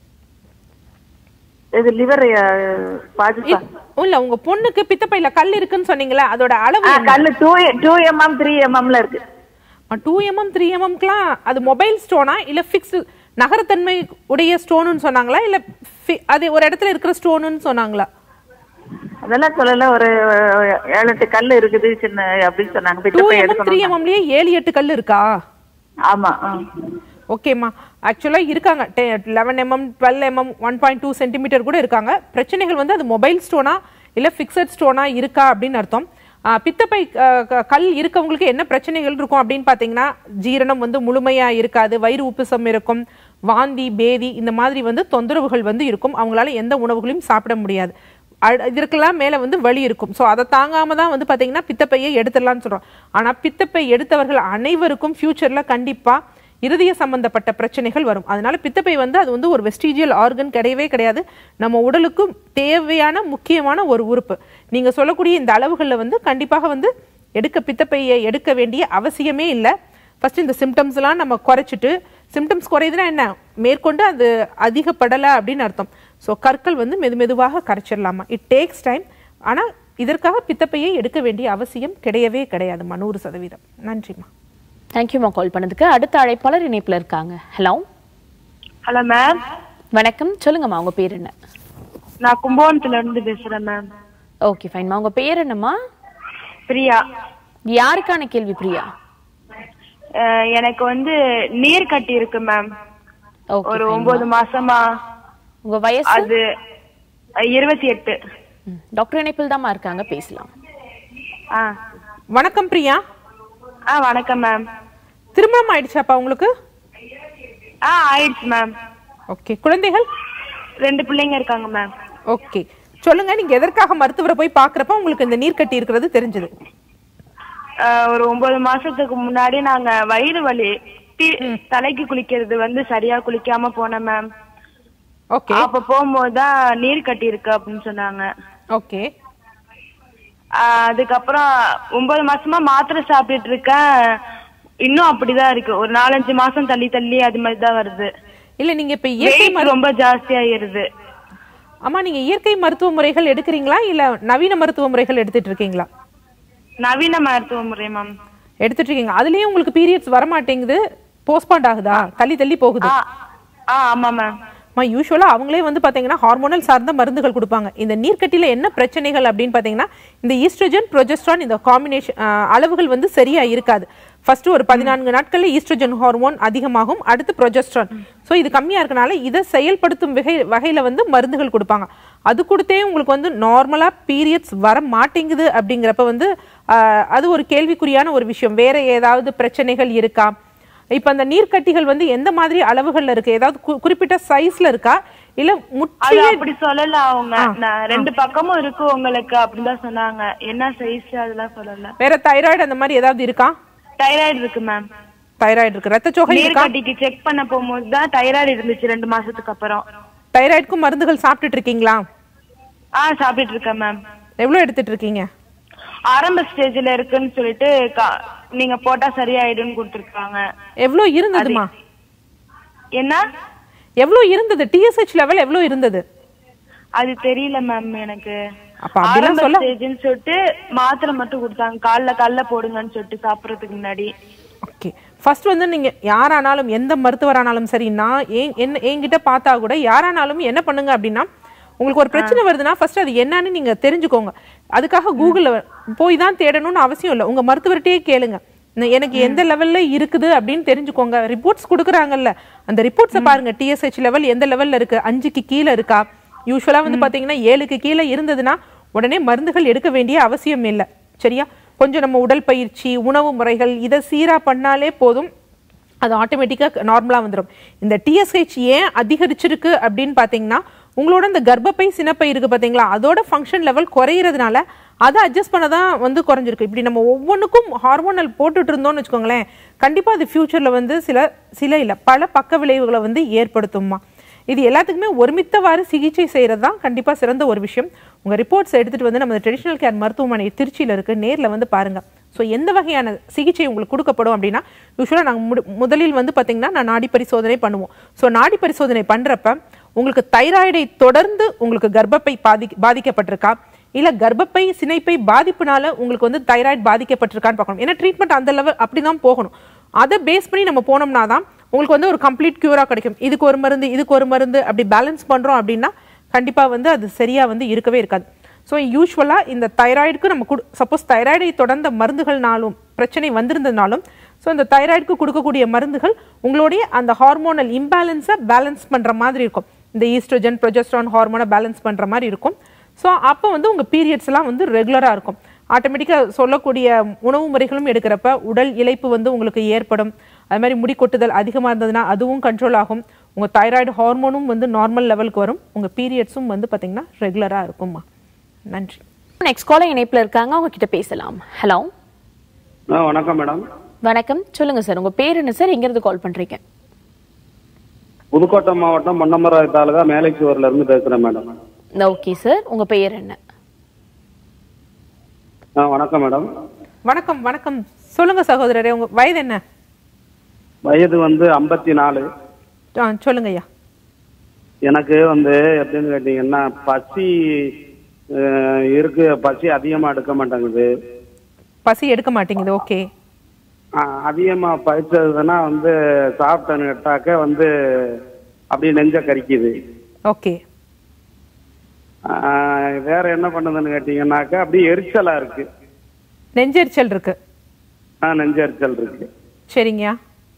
S6: இது லிவர் பாஜிப்பா
S2: இல்ல உங்க பொண்ணுக்கு பித்தப்பையில கல் இருக்குன்னு சொன்னீங்களே அதோட அளவு என்ன?
S6: கல்லு டூ டூ எம்எம் த்ரீ எம்எம்ல இருக்கு
S2: டூ எம்எம் த்ரீ எம்எம்க்குலாம் அது மொபைல் ஸ்டோனா இல்ல ஃபிக்ஸ் நகரத்தன்மை உடைய ஸ்டோனுன்னு சொன்னாங்களா இல்ல fi- அது ஒரு இடத்துல இருக்கிற ஸ்டோனுன்னு சொன்னாங்களா
S6: அதெல்லாம் சொல்லல ஒரு ஏழு எட்டு கல் இருக்குது சின்ன அப்படின்னு சொன்னாங்க
S2: டூ
S6: பித்தப்பை
S2: எம்எம் த்ரீ
S6: எடுக்கணும்
S2: எம்எம்லயே ஏழு எட்டு கல் இருக்கா
S6: ஆமா ஆ.
S2: ஓகேம்மா ஆக்சுவலாக இருக்காங்க eleven mm twelve mm one point two centimetre கூட இருக்காங்க பிரச்சனைகள் வந்து அது மொபைல் ஸ்டோனா இல்லை ஃபிக்ஸட் ஸ்டோனா இருக்கா அப்படின்னு அர்த்தம் ஆ, பித்தப்பை ஆ, க- கல் இருக்கவங்களுக்கு என்ன பிரச்சனைகள் இருக்கும் அப்படின்னு பார்த்தீங்கன்னா ஜீரணம் வந்து முழுமையாக இருக்காது வயிறு உப்புசம் இருக்கும் வாந்தி பேதி இந்த மாதிரி வந்து தொந்தரவுகள் வந்து இருக்கும் அவங்களால எந்த உணவுகளையும் சாப்பிட முடியாது அட- இதற்கெல்லாம் மேலே வந்து வலி இருக்கும் ஸோ அதை தாங்காம தான் வந்து பார்த்தீங்கன்னா பித்தப்பையை எடுத்துடலாம்னு சொல்கிறோம் ஆனால் பித்தப்பை எடுத்தவர்கள் அனைவருக்கும் ஃப்யூச்சரில் கண்டிப்பாக இருதய சம்பந்தப்பட்ட பிரச்சனைகள் வரும் அதனால பித்தப்பை வந்து அது வந்து ஒரு வெஸ்டீஜியல் ஆர்கன் கிடையவே கிடையாது நம்ம உடலுக்கு தேவையான முக்கியமான ஒரு உறுப்பு நீங்க சொல்லக்கூடிய இந்த அளவுகளில் வந்து கண்டிப்பாக வந்து எடுக்க பித்தப்பையை எடுக்க வேண்டிய அவசியமே இல்லை ஃபர்ஸ்ட் இந்த சிம்டம்ஸ்லாம் நம்ம குறைச்சிட்டு சிம்டம்ஸ் குறையுதுன்னா என்ன மேற்கொண்டு அது அதிகப்படலை அப்படின்னு அர்த்தம் ஸோ கற்கள் வந்து மெது மெதுவாக கரைச்சிடலாமா இட் டேக்ஸ் டைம் ஆனால் இதற்காக பித்தப்பையை எடுக்க வேண்டிய அவசியம் கிடையவே கிடையாதும்மா நூறு சதவீதம் நன்றிம்மா
S1: தேங்க்யூமா கால் பண்ணதுக்கு அடுத்த அழைப்பாளர் இணைப்புல இருக்காங்க ஹலோ
S7: ஹலோ மேம்
S1: வணக்கம் சொல்லுங்கம்மா உங்க பேர் என்ன
S7: நான் கும்பகோணத்துல இருந்து பேசுறேன் மேம்
S1: ஓகே ஃபைன்மா உங்க பேர் என்னம்மா
S7: பிரியா
S1: யாருக்கான கேள்வி பிரியா
S7: அஹ் எனக்கு வந்து நீர் கட்டி இருக்கு மேம்
S1: ஓகே
S7: ஒரு ஒன்பது மாசமா
S1: உங்க வயசு
S7: அது அஹ், இருபத்தி எட்டு
S1: ம், டாக்டர் இணைப்பில் தாம்மா இருக்காங்க பேசலாம்
S7: ஆ
S2: வணக்கம் பிரியா
S7: ஆ வணக்கம் மேம்
S2: திருமணம் ஆயிடுச்சாப்பா உங்களுக்கு
S7: ஆ ஆயிடுச்சு மேம்
S2: ஓகே குழந்தைகள்
S7: ரெண்டு பிள்ளைங்க இருக்காங்க மேம்
S2: ஓகே சொல்லுங்க நீங்க எதற்காக மருத்துவரை போய் பார்க்கறப்ப உங்களுக்கு இந்த நீர் கட்டி இருக்கிறது தெரிஞ்சது
S7: அஹ், ஒரு ஒன்பது மாசத்துக்கு முன்னாடி நாங்க வயிறு வலி தி- தலைக்கு குளிக்கிறது வந்து சரியா குளிக்காம போனேன் மேம்
S2: ஓகே
S7: அப்ப போகும்போது தான் நீர் கட்டி இருக்கு அப்படின்னு சொன்னாங்க
S2: ஓகே
S7: ஆஹ் அதுக்கப்புறம் ஒன்பது மாசமா மாத்திரை சாப்பிட்டுட்டு இருக்கேன் இன்னும் அப்படிதான் இருக்கு ஒரு நாலஞ்சு மாசம் தள்ளி தள்ளி அது மாதிரி தான் வருது
S2: இல்ல நீங்க இப்ப இயற்கை
S7: Weight ரொம்ப ஜாஸ்தி ஆயிருது
S2: ஆமா நீங்க இயற்கை மருத்துவ முறைகள் எடுக்கிறீங்களா இல்ல நவீன மருத்துவ முறைகள் எடுத்துட்டு இருக்கீங்களா
S7: நவீன மருத்துவ முறை மேம்
S2: எடுத்துட்டு இருக்கீங்க அதுலயும் உங்களுக்கு பீரியட்ஸ் வர மாட்டேங்குது போஸ்ட்பாண்ட் ஆகுதா தள்ளி தள்ளி போகுது
S7: ஆ ஆ ஆமா மேம்
S2: யூஸ்வலா அவங்களே வந்து பாத்தீங்கன்னா ஹார்மோனல் சார்ந்த மருந்துகள் கொடுப்பாங்க இந்த நீர்க்கட்டியில என்ன பிரச்சனைகள் அப்படின்னு பாத்தீங்கன்னா இந்த ஈஸ்ட்ரஜன் ப்ரொஜெஸ்ட்ரான் இந்த காம்பினேஷன் அளவுகள் வந்து சரியா இருக்காது ஃபர்ஸ்ட் ஒரு பதினான்கு நாட்கள்ல ஈஸ்ட்ரஜன் ஹார்மோன் அதிகமாகும் அடுத்து ப்ரொஜெஸ்ட்ரான் ஸோ இது கம்மியா இருக்கனால இதை செயல்படுத்தும் வகை வகையில வந்து மருந்துகள் கொடுப்பாங்க அது கொடுத்தே உங்களுக்கு வந்து நார்மலா பீரியட்ஸ் வர மாட்டேங்குது அப்படிங்கிறப்ப வந்து ஆஹ், அது ஒரு கேள்விக்குறியான ஒரு விஷயம் வேற ஏதாவது பிரச்சனைகள் இருக்கா இப்ப அந்த நீர்க்கட்டிகள் வந்து எந்த மாதிரி அளவுகள்ல இருக்கு ஏதாவது கு- குறிப்பிட்ட சைஸ்ல இருக்கா இல்ல
S7: அது
S2: முற்றிலும்
S7: அப்படி சொல்லல அவங்க நான் ரெண்டு பக்கமும் இருக்கு உங்களுக்கு அப்படின்னு தான் சொன்னாங்க என்ன சைஸ் அதெல்லாம் சொல்லல
S2: வேற தைராய்டு அந்த மாதிரி ஏதாவது இருக்கா
S7: தைராய்டு இருக்கு மேம்
S2: தைராய்டு இருக்கு ரத்த சோகை
S7: நீர்
S2: இருக்கா
S7: கட்டிக்கு செக் பண்ண போகும்போது தான் தைராய்டு இருந்துச்சு ரெண்டு மாசத்துக்கு அப்புறம்
S2: தைராய்டுக்கும் மருந்துகள் சாப்பிட்டுட்டு இருக்கீங்களா
S7: ஆ சாப்பிட்டுட்டு இருக்கேன் மேம்
S2: எவ்வளவு எடுத்துட்டு இருக்கீங்க
S7: ஆரம்ப ஸ்டேஜ்ல இருக்குன்னு சொல்லிட்டு கா- நீங்க போட்டா சரியாயிடும்னு கொடுத்துருக்காங்க
S2: எவ்வளவு இருந்ததுமா
S7: என்ன
S2: எவ்வளவு இருந்தது டிஎஸ்ஹெச் லெவல் எவ்வளவு இருந்தது
S7: அது தெரியல மேம் எனக்கு
S2: அப்ப அப்படிலாம்
S7: ஆரம்ப
S2: சொல்ல
S7: ஸ்டேஜ்னு சொல்லிட்டு மாத்திரை மட்டும் கொடுத்தாங்க கால்ல கால்ல போடுங்கன்னு சொல்லிட்டு சாப்பிடறதுக்கு முன்னாடி
S2: ஓகே ஃபர்ஸ்ட் வந்து நீங்க யாரானாலும் எந்த மருத்துவரானாலும் சரி நான் ஏன் என்ன என்கிட்ட பார்த்தா கூட யாரானாலும் என்ன பண்ணுங்க அப்படின்னா உங்களுக்கு ஒரு பிரச்சனை வருதுன்னா ஃபர்ஸ்ட் அது என்னன்னு நீங்க தெரிஞ்சுக்கோங்க அதுக்காக கூகுள்ல போய் தான் தேடணும்னு அவசியம் இல்லை உங்க மருத்துவர்கிட்டயே கேளுங்க ந- எனக்கு எந்த லெவல்ல இருக்குது அப்படின்னு தெரிஞ்சுக்கோங்க ரிப்போர்ட்ஸ் கொடுக்குறாங்கல்ல அந்த ரிப்போர்ட்ஸை பாருங்க டிஎஸ்ஹெச் லெவல் எந்த லெவல்ல இருக்கு அஞ்சுக்கு கீழே இருக்கா யூஸ்வலா வந்து பாத்தீங்கன்னா ஏழுக்கு கீழே இருந்ததுன்னா உடனே மருந்துகள் எடுக்க வேண்டிய அவசியம் இல்லை சரியா கொஞ்சம் நம்ம உடல் பயிற்சி உணவு முறைகள் இதை சீரா பண்ணாலே போதும் அது ஆட்டோமேட்டிக்காக நார்மலாக வந்துடும் இந்த டிஎஸ்ஹெச் ஏன் அதிகரிச்சிருக்கு அப்படின்னு பார்த்தீங்கன்னா உங்களோட இந்த கர்ப்பப்பை சினப்பை இருக்கு பார்த்தீங்களா அதோட ஃபங்க்ஷன் லெவல் குறையிறதுனால அதை அட்ஜஸ்ட் பண்ண தான் வந்து குறைஞ்சிருக்கு இப்படி நம்ம ஒவ்வொன்றுக்கும் ஹார்மோனல் போட்டுட்டு இருந்தோம்னு வச்சுக்கோங்களேன் கண்டிப்பாக அது ஃப்யூச்சரில் வந்து சில சில இல்லை பல பக்க விளைவுகளை வந்து ஏற்படுத்தும்மா இது எல்லாத்துக்குமே ஒருமித்தவாறு சிகிச்சை செய்கிறது தான் கண்டிப்பாக சிறந்த ஒரு விஷயம் உங்கள் ரிப்போர்ட்ஸ் எடுத்துகிட்டு வந்து நம்ம ட்ரெடிஷ்னல் கேர் மருத்துவமனை திருச்சியில் இருக்குது நேரில் வந்து பாருங்கள் ஸோ எந்த வகையான சிகிச்சை உங்களுக்கு கொடுக்கப்படும் அப்படின்னா யூஸ்வலாக நாங்கள் முடு முதலில் வந்து பார்த்திங்கன்னா நான் நாடி பரிசோதனை பண்ணுவோம் ஸோ நாடி பரிசோதனை பண்ணுறப்ப உங்களுக்கு தைராய்டை தொடர்ந்து உங்களுக்கு கர்ப்பப்பை பாதி பாதிக்கப்பட்டிருக்கா இல்ல கர்ப்பப்பை சினைப்பை பாதிப்புனால உங்களுக்கு வந்து தைராய்டு பாதிக்கப்பட்டிருக்கான்னு பார்க்கணும் ஏன்னா ட்ரீட்மெண்ட் அந்த லெவல் அப்படிதான் போகணும் அதை பேஸ் பண்ணி நம்ம போனோம்னா தான் உங்களுக்கு வந்து ஒரு கம்ப்ளீட் கியூரா கிடைக்கும் இதுக்கு ஒரு மருந்து இதுக்கு ஒரு மருந்து அப்படி பேலன்ஸ் பண்றோம் அப்படின்னா கண்டிப்பா வந்து அது சரியா வந்து இருக்கவே இருக்காது ஸோ யூஸ்வலா இந்த தைராய்டுக்கு நம்ம கொடு சப்போஸ் தைராய்டை தொடர்ந்த மருந்துகள்னாலும் பிரச்சனை வந்திருந்ததுனாலும் ஸோ இந்த தைராய்டுக்கு கொடுக்கக்கூடிய மருந்துகள் உங்களுடைய அந்த ஹார்மோனல் இம்பேலன்ஸை பேலன்ஸ் பண்ற மாதிரி இருக்கும் இந்த ஈஸ்ட்ரோஜன் ப்ரொஜெஸ்ட்ரான் ஹார்மோனை பேலன்ஸ் பண்ற மாதிரி இருக்கும் ஸோ அப்போ வந்து உங்கள் பீரியட்ஸ் எல்லாம் வந்து ரெகுலராக இருக்கும் ஆட்டோமேட்டிக்காக சொல்லக்கூடிய உணவு முறைகளும் எடுக்கிறப்ப உடல் இளைப்பு வந்து உங்களுக்கு ஏற்படும் அது மாதிரி முடி கொட்டுதல் அதிகமாக இருந்ததுன்னா அதுவும் கண்ட்ரோல் ஆகும் உங்கள் தைராய்டு ஹார்மோனும் வந்து நார்மல் லெவலுக்கு வரும் உங்கள் பீரியட்ஸும் வந்து பார்த்தீங்கன்னா ரெகுலராக இருக்கும்மா நன்றி
S1: நெக்ஸ்ட் காலர் இணைப்புல இருக்காங்க அவங்க கிட்ட பேசலாம் ஹலோ
S8: ஆ வணக்கம் மேடம்
S1: வணக்கம் சொல்லுங்க சார் உங்க பேர் என்ன சார் எங்க இருந்து கால் பண்றீங்க
S8: புதுக்கோட்டை மாவட்டம் மன்னமராய் தாலுகா மேலைச்சுவர்ல இருந்து பேசுறேன் மேடம்
S1: ஓகே சார் உங்க பெயர் என்ன
S8: ஆ வணக்கம் மேடம்
S2: வணக்கம் வணக்கம் சொல்லுங்க சகோதரரே உங்க வயது என்ன
S8: வயது வந்து ஐம்பத்தி நாலு
S2: ஆ சொல்லுங்க ஐயா
S8: எனக்கு வந்து எப்படின்னு கேட்டீங்கன்னா பசி அஹ், இருக்கு பசி அதிகமா எடுக்க மாட்டேங்குது
S2: பசி எடுக்க மாட்டேங்குது ஓகே
S8: ஆ, அதிகமா பசிச்சதுன்னா வந்து சாப்பிட்டேன்னு கேட்டாக்க வந்து அப்படியே நெஞ்ச கரிக்குது
S2: ஓகே
S8: ஆ, வேற என்ன பண்ணுதுன்னு கேட்டீங்கன்னாக்கா அப்படியே எரிச்சலா இருக்கு
S2: நெஞ்செரிச்சல் இருக்கு
S8: ஆ நெஞ்ச எரிச்சல் இருக்கு
S2: சரிங்கய்யா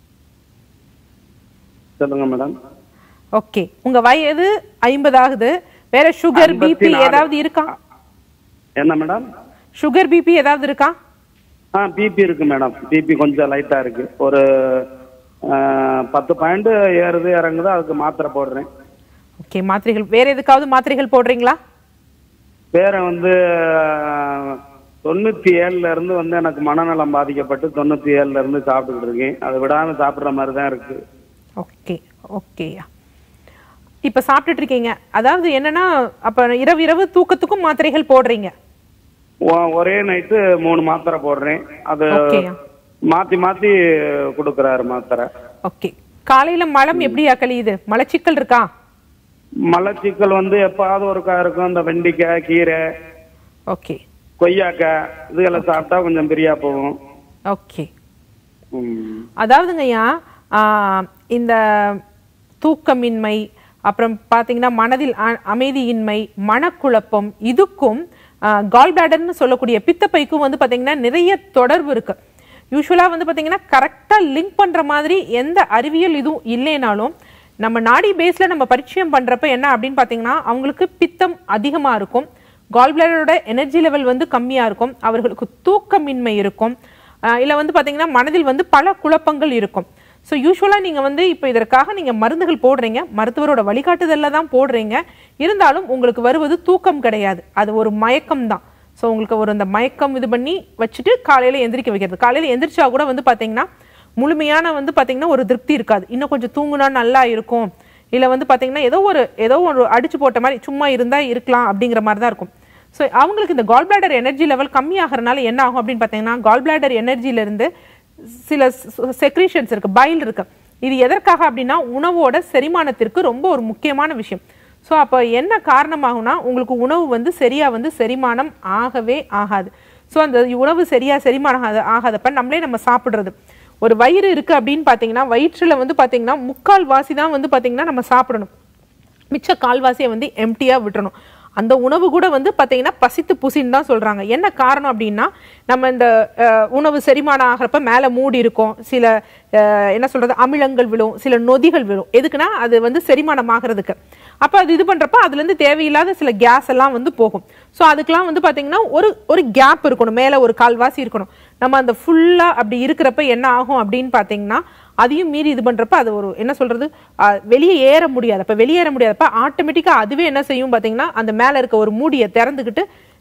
S8: சொல்லுங்க மேடம்
S2: ஓகே உங்க வயது ஐம்பது ஆகுது வேற சுகர்
S8: ஐம்பத்தி
S2: பிபி
S8: நாலு.
S2: ஏதாவது இருக்கா
S8: என்ன மேடம்
S2: சுகர் பிபி ஏதாவது இருக்கா
S8: ஆ பிபி இருக்கு மேடம் பிபி கொஞ்சம் லைட்டா இருக்கு ஒரு ஆ, பத்து பாயிண்ட் ஏறுது இறங்குது அதுக்கு மாத்திரை போடுறேன்
S2: ஓகே மாத்திரைகள் வேற எதுக்காவது மாத்திரைகள் போடுறீங்களா
S8: வேற வந்து ஆ, தொண்ணூத்தி ஏழுல இருந்து வந்து எனக்கு மனநலம் பாதிக்கப்பட்டு தொண்ணூத்தி ஏழுல இருந்து சாப்பிட்டுக்கிட்டு இருக்கேன் அதை விடாம சாப்பிடுற மாதிரி தான் இருக்கு
S2: ஓகே ஓகேயா இப்ப சாப்பிட்டுட்டு இருக்கீங்க அதாவது என்னன்னா அப்ப இரவு இரவு தூக்கத்துக்கும் மாத்திரைகள் போடுறீங்க
S8: ஒ- ஒரே நைட்டு மூணு மாத்திரை போடுறேன் அது
S2: ஓகேயா
S8: மாத்தி மாத்தி கொடுக்கறாரு மாத்திரை
S2: ஓகே காலையில மலம் எப்படியா கழியுது மலச்சிக்கல் இருக்கா
S8: மலச்சிக்கல் வந்து எப்பாவது ஒருக்கா இருக்கும் இந்த வெண்டிக்காய் கீரை
S2: ஓகே
S8: கொய்யாக்காய் இதுகளை சாப்பிட்டா கொஞ்சம் பிரியா போகும்
S2: ஓகே
S8: ம்.
S2: அதாவதுங்கய்யா ஆ, இந்த தூக்கமின்மை அப்புறம் பார்த்தீங்கன்னா மனதில் அ- அமைதியின்மை மனக்குழப்பம் இதுக்கும் கால் பிளாடர்னு சொல்லக்கூடிய பித்தப்பைக்கும் வந்து பார்த்தீங்கன்னா நிறைய தொடர்பு இருக்கு யூஸ்வலாக வந்து பார்த்தீங்கன்னா கரெக்டாக லிங்க் பண்ணுற மாதிரி எந்த அறிவியல் இதுவும் இல்லைனாலும் நம்ம நாடி பேஸில் நம்ம பரிச்சயம் பண்ணுறப்ப என்ன அப்படின்னு பார்த்தீங்கன்னா அவங்களுக்கு பித்தம் அதிகமாக இருக்கும் கால் பிளாடரோட எனர்ஜி லெவல் வந்து கம்மியாக இருக்கும் அவர்களுக்கு தூக்கமின்மை இருக்கும் இல்லை வந்து பார்த்தீங்கன்னா மனதில் வந்து பல குழப்பங்கள் இருக்கும் ஸோ யூஸ்வலாக நீங்கள் வந்து இப்போ இதற்காக நீங்கள் மருந்துகள் போடுறீங்க மருத்துவரோட வழிகாட்டுதலில் தான் போடுறீங்க இருந்தாலும் உங்களுக்கு வருவது தூக்கம் கிடையாது அது ஒரு மயக்கம் தான் ஸோ உங்களுக்கு ஒரு அந்த மயக்கம் இது பண்ணி வச்சுட்டு காலையில் எந்திரிக்க வைக்கிறது காலையில் எந்திரிச்சா கூட வந்து பார்த்தீங்கன்னா முழுமையான வந்து பார்த்தீங்கன்னா ஒரு திருப்தி இருக்காது இன்னும் கொஞ்சம் தூங்குனா நல்லா இருக்கும் இல்லை வந்து பார்த்தீங்கன்னா ஏதோ ஒரு ஏதோ ஒரு அடிச்சு போட்ட மாதிரி சும்மா இருந்தால் இருக்கலாம் அப்படிங்கிற மாதிரி தான் இருக்கும் ஸோ அவங்களுக்கு இந்த கால் பிளாடர் எனர்ஜி லெவல் கம்மியாகிறனால என்ன ஆகும் அப்படின்னு பார்த்தீங்கன்னா கால் பிளாடர் எனர்ஜிலேருந்து சில செக்ரீஷன்ஸ் இருக்கு பைல் இருக்கு இது எதற்காக அப்படின்னா உணவோட செரிமானத்திற்கு ரொம்ப ஒரு முக்கியமான விஷயம் ஸோ அப்போ என்ன காரணமாகும்னா உங்களுக்கு உணவு வந்து சரியா வந்து செரிமானம் ஆகவே ஆகாது ஸோ அந்த உணவு சரியா செரிமானம் ஆகாத ஆகாதப்ப நம்மளே நம்ம சாப்பிடுறது ஒரு வயிறு இருக்கு அப்படின்னு பார்த்தீங்கன்னா வயிற்றுல வந்து பார்த்தீங்கன்னா முக்கால் வாசி தான் வந்து பார்த்தீங்கன்னா நம்ம சாப்பிடணும் மிச்ச கால்வாசியை வந்து எம்டியாக விட்டுறணும் அந்த உணவு கூட வந்து பார்த்தீங்கன்னா பசித்து புசின்னு தான் சொல்றாங்க என்ன காரணம் அப்படின்னா நம்ம இந்த அஹ், உணவு செரிமானம் ஆகிறப்ப மேலே மூடி இருக்கும் சில அஹ், என்ன சொல்றது அமிலங்கள் விழும் சில நொதிகள் விழும் எதுக்குன்னா அது வந்து செரிமானம் ஆகிறதுக்கு அப்போ அது இது பண்றப்ப அதுல இருந்து தேவையில்லாத சில கேஸ் எல்லாம் வந்து போகும் ஸோ அதுக்கெல்லாம் வந்து பார்த்தீங்கன்னா ஒரு ஒரு கேப் இருக்கணும் மேலே ஒரு கால்வாசி இருக்கணும் நம்ம அந்த ஃபுல்லா அப்படி இருக்கிறப்ப என்ன ஆகும் அப்படின்னு பார்த்தீங்கன்னா அதையும் மீறி இது பண்றப்ப அது ஒரு என்ன சொல்றது அஹ், வெளியே ஏற முடியாது அப்ப வெளியேற முடியாதப்ப ஆட்டோமேட்டிக்கா அதுவே என்ன செய்யும் பாத்தீங்கன்னா அந்த மேல இருக்க ஒரு மூடியை திறந்துக்கிட்டு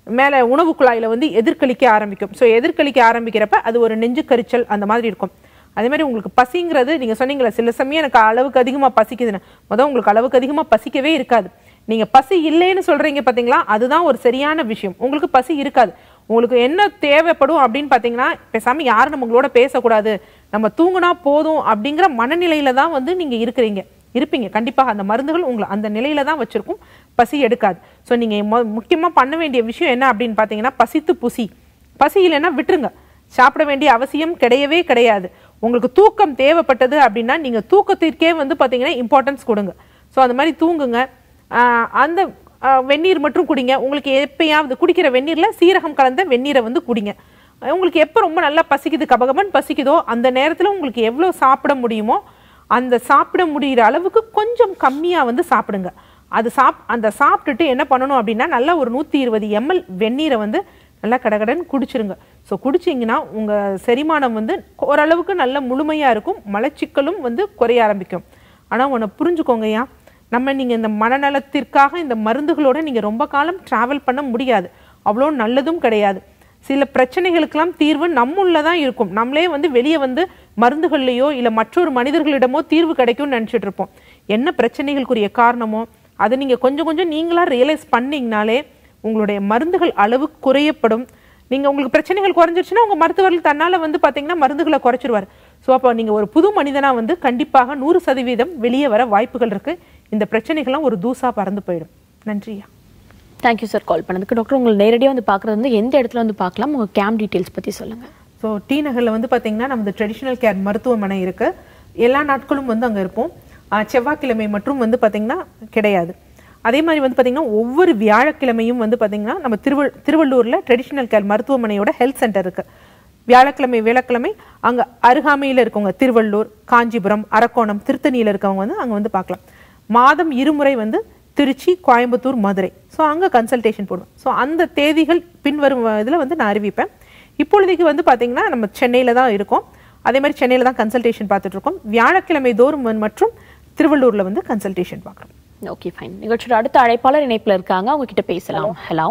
S2: மேலே உணவு குழாயில வந்து எதிர்கலிக்க ஆரம்பிக்கும் ஸோ எதிர்கலிக்க ஆரம்பிக்கிறப்ப அது ஒரு நெஞ்சு கரிச்சல் அந்த மாதிரி இருக்கும் அதே மாதிரி உங்களுக்கு பசிங்கிறது நீங்க சொன்னீங்களே சில சமயம் எனக்கு அளவுக்கு அதிகமா பசிக்குதுன்னு முதல் உங்களுக்கு அளவுக்கு அதிகமா பசிக்கவே இருக்காது நீங்க பசி இல்லைன்னு சொல்றீங்க பாத்தீங்களா அதுதான் ஒரு சரியான விஷயம் உங்களுக்கு பசி இருக்காது உங்களுக்கு என்ன தேவைப்படும் அப்படின்னு பாத்தீங்கன்னா பேசாம யாரும் நம்ம உங்களோட பேசக்கூடாது நம்ம தூங்குனா போதும் அப்படிங்கிற மனநிலையில தான் வந்து நீங்க இருக்கிறீங்க இருப்பீங்க கண்டிப்பாக அந்த மருந்துகள் உங்களை அந்த நிலையில தான் வச்சிருக்கும் பசி எடுக்காது ஸோ நீங்க மொ- முக்கியமா பண்ண வேண்டிய விஷயம் என்ன அப்படின்னு பாத்தீங்கன்னா பசித்து புசி பசி இல்லைன்னா விட்டுருங்க சாப்பிட வேண்டிய அவசியம் கிடையவே கிடையாது உங்களுக்கு தூக்கம் தேவைப்பட்டது அப்படின்னா நீங்க தூக்கத்திற்கே வந்து பாத்தீங்கன்னா இம்பார்ட்டன்ஸ் கொடுங்க ஸோ அந்த மாதிரி தூங்குங்க ஆஹ் அந்த ஆஹ் வெந்நீர் மட்டும் குடிங்க உங்களுக்கு எப்பயாவது குடிக்கிற வெந்நீர்ல சீரகம் கலந்த வெந்நீரை வந்து குடிங்க அஹ் உங்களுக்கு எப்போ ரொம்ப நல்லா பசிக்குது கபகபன் பசிக்குதோ அந்த நேரத்துல உங்களுக்கு எவ்வளோ சாப்பிட முடியுமோ அந்த சாப்பிட முடியிற அளவுக்கு கொஞ்சம் கம்மியா வந்து சாப்பிடுங்க அது சாப் அந்த சாப்பிட்டுட்டு என்ன பண்ணணும் அப்படின்னா நல்லா ஒரு நூற்றி இருபது எம்எல் வெந்நீரை வந்து நல்லா கடகடன்னு குடிச்சிருங்க ஸோ குடிச்சிங்கன்னா உங்கள் செரிமானம் வந்து ஓரளவுக்கு நல்ல முழுமையாக இருக்கும் மலச்சிக்கலும் வந்து குறைய ஆரம்பிக்கும் ஆனால் உன்னை புரிஞ்சுக்கோங்கய்யா நம்ம நீங்கள் இந்த மனநலத்திற்காக இந்த மருந்துகளோட நீங்கள் ரொம்ப காலம் ட்ராவல் பண்ண முடியாது அவ்வளோ நல்லதும் கிடையாது சில பிரச்சனைகளுக்கெல்லாம் தீர்வு நம்முள்ள தான் இருக்கும் நம்மளே வந்து வெளியே வந்து மருந்துகள்லையோ இல்லை மற்றொரு மனிதர்களிடமோ தீர்வு கிடைக்கும்னு நினச்சிட்டு இருப்போம் என்ன பிரச்சனைகளுக்குரிய காரணமோ அதை நீங்கள் கொஞ்சம் கொஞ்சம் நீங்களாக ரியலைஸ் பண்ணீங்கனாலே உங்களுடைய மருந்துகள் அளவு குறையப்படும் நீங்கள் உங்களுக்கு பிரச்சனைகள் குறைஞ்சிருச்சுன்னா உங்கள் மருத்துவர்கள் தன்னால் வந்து பார்த்தீங்கன்னா மருந்துகளை குறைச்சிருவார் ஸோ அப்போ நீங்கள் ஒரு புது மனிதனாக வந்து கண்டிப்பாக நூறு சதவீதம் வெளியே வர வாய்ப்புகள் இருக்குது இந்த பிரச்சனைகள்லாம் ஒரு தூசா பறந்து போயிடும் நன்றியா
S1: தேங்க்யூ சார் கால் பண்ணதுக்கு டாக்டர் உங்களை நேரடியாக வந்து பார்க்குறது வந்து எந்த இடத்துல வந்து பார்க்கலாம் உங்கள் கேம்ப் டீட்டெயில்ஸ் பற்றி சொல்லுங்கள்
S2: ஸோ டி நகரில் வந்து பார்த்தீங்கன்னா நமது ட்ரெடிஷ்னல் கேர் மருத்துவமனை இருக்கு எல்லா நாட்களும் வந்து அங்கே இருப்போம் ஆஹ் செவ்வாய்க்கிழமை மற்றும் வந்து பார்த்தீங்கன்னா கிடையாது அதே மாதிரி வந்து பார்த்தீங்கன்னா ஒவ்வொரு வியாழக்கிழமையும் வந்து பார்த்தீங்கன்னா நம்ம திருவள் திருவள்ளூரில் ட்ரெடிஷ்னல் கேர் மருத்துவமனையோட ஹெல்த் சென்டர் இருக்கு வியாழக்கிழமை வேளக்கிழமை அங்கே அருகாமையில் இருக்கவங்க திருவள்ளூர் காஞ்சிபுரம் அரக்கோணம் திருத்தணியில் இருக்கவங்க வந்து அங்கே வந்து பார்க்கலாம் மாதம் இருமுறை வந்து திருச்சி கோயம்புத்தூர் மதுரை ஸோ அங்கே கன்சல்டேஷன் போடுவோம் ஸோ அந்த தேதிகள் பின்வரும் இதில் வந்து நான் அறிவிப்பேன் இப்பொழுதைக்கு வந்து பார்த்தீங்கன்னா நம்ம சென்னையில் தான் இருக்கோம் அதே மாதிரி சென்னையில் தான் கன்சல்டேஷன் பார்த்துட்டு இருக்கோம் வியாழக்கிழமை தோறும் மற்றும் திருவள்ளூரில் வந்து கன்சல்டேஷன் பார்க்குறோம்
S1: ஓகே ஃபைன் நிகழ்ச்சியோட அடுத்த அழைப்பாளர் இணைப்பில் இருக்காங்க அவங்க கிட்ட பேசலாம் ஹலோ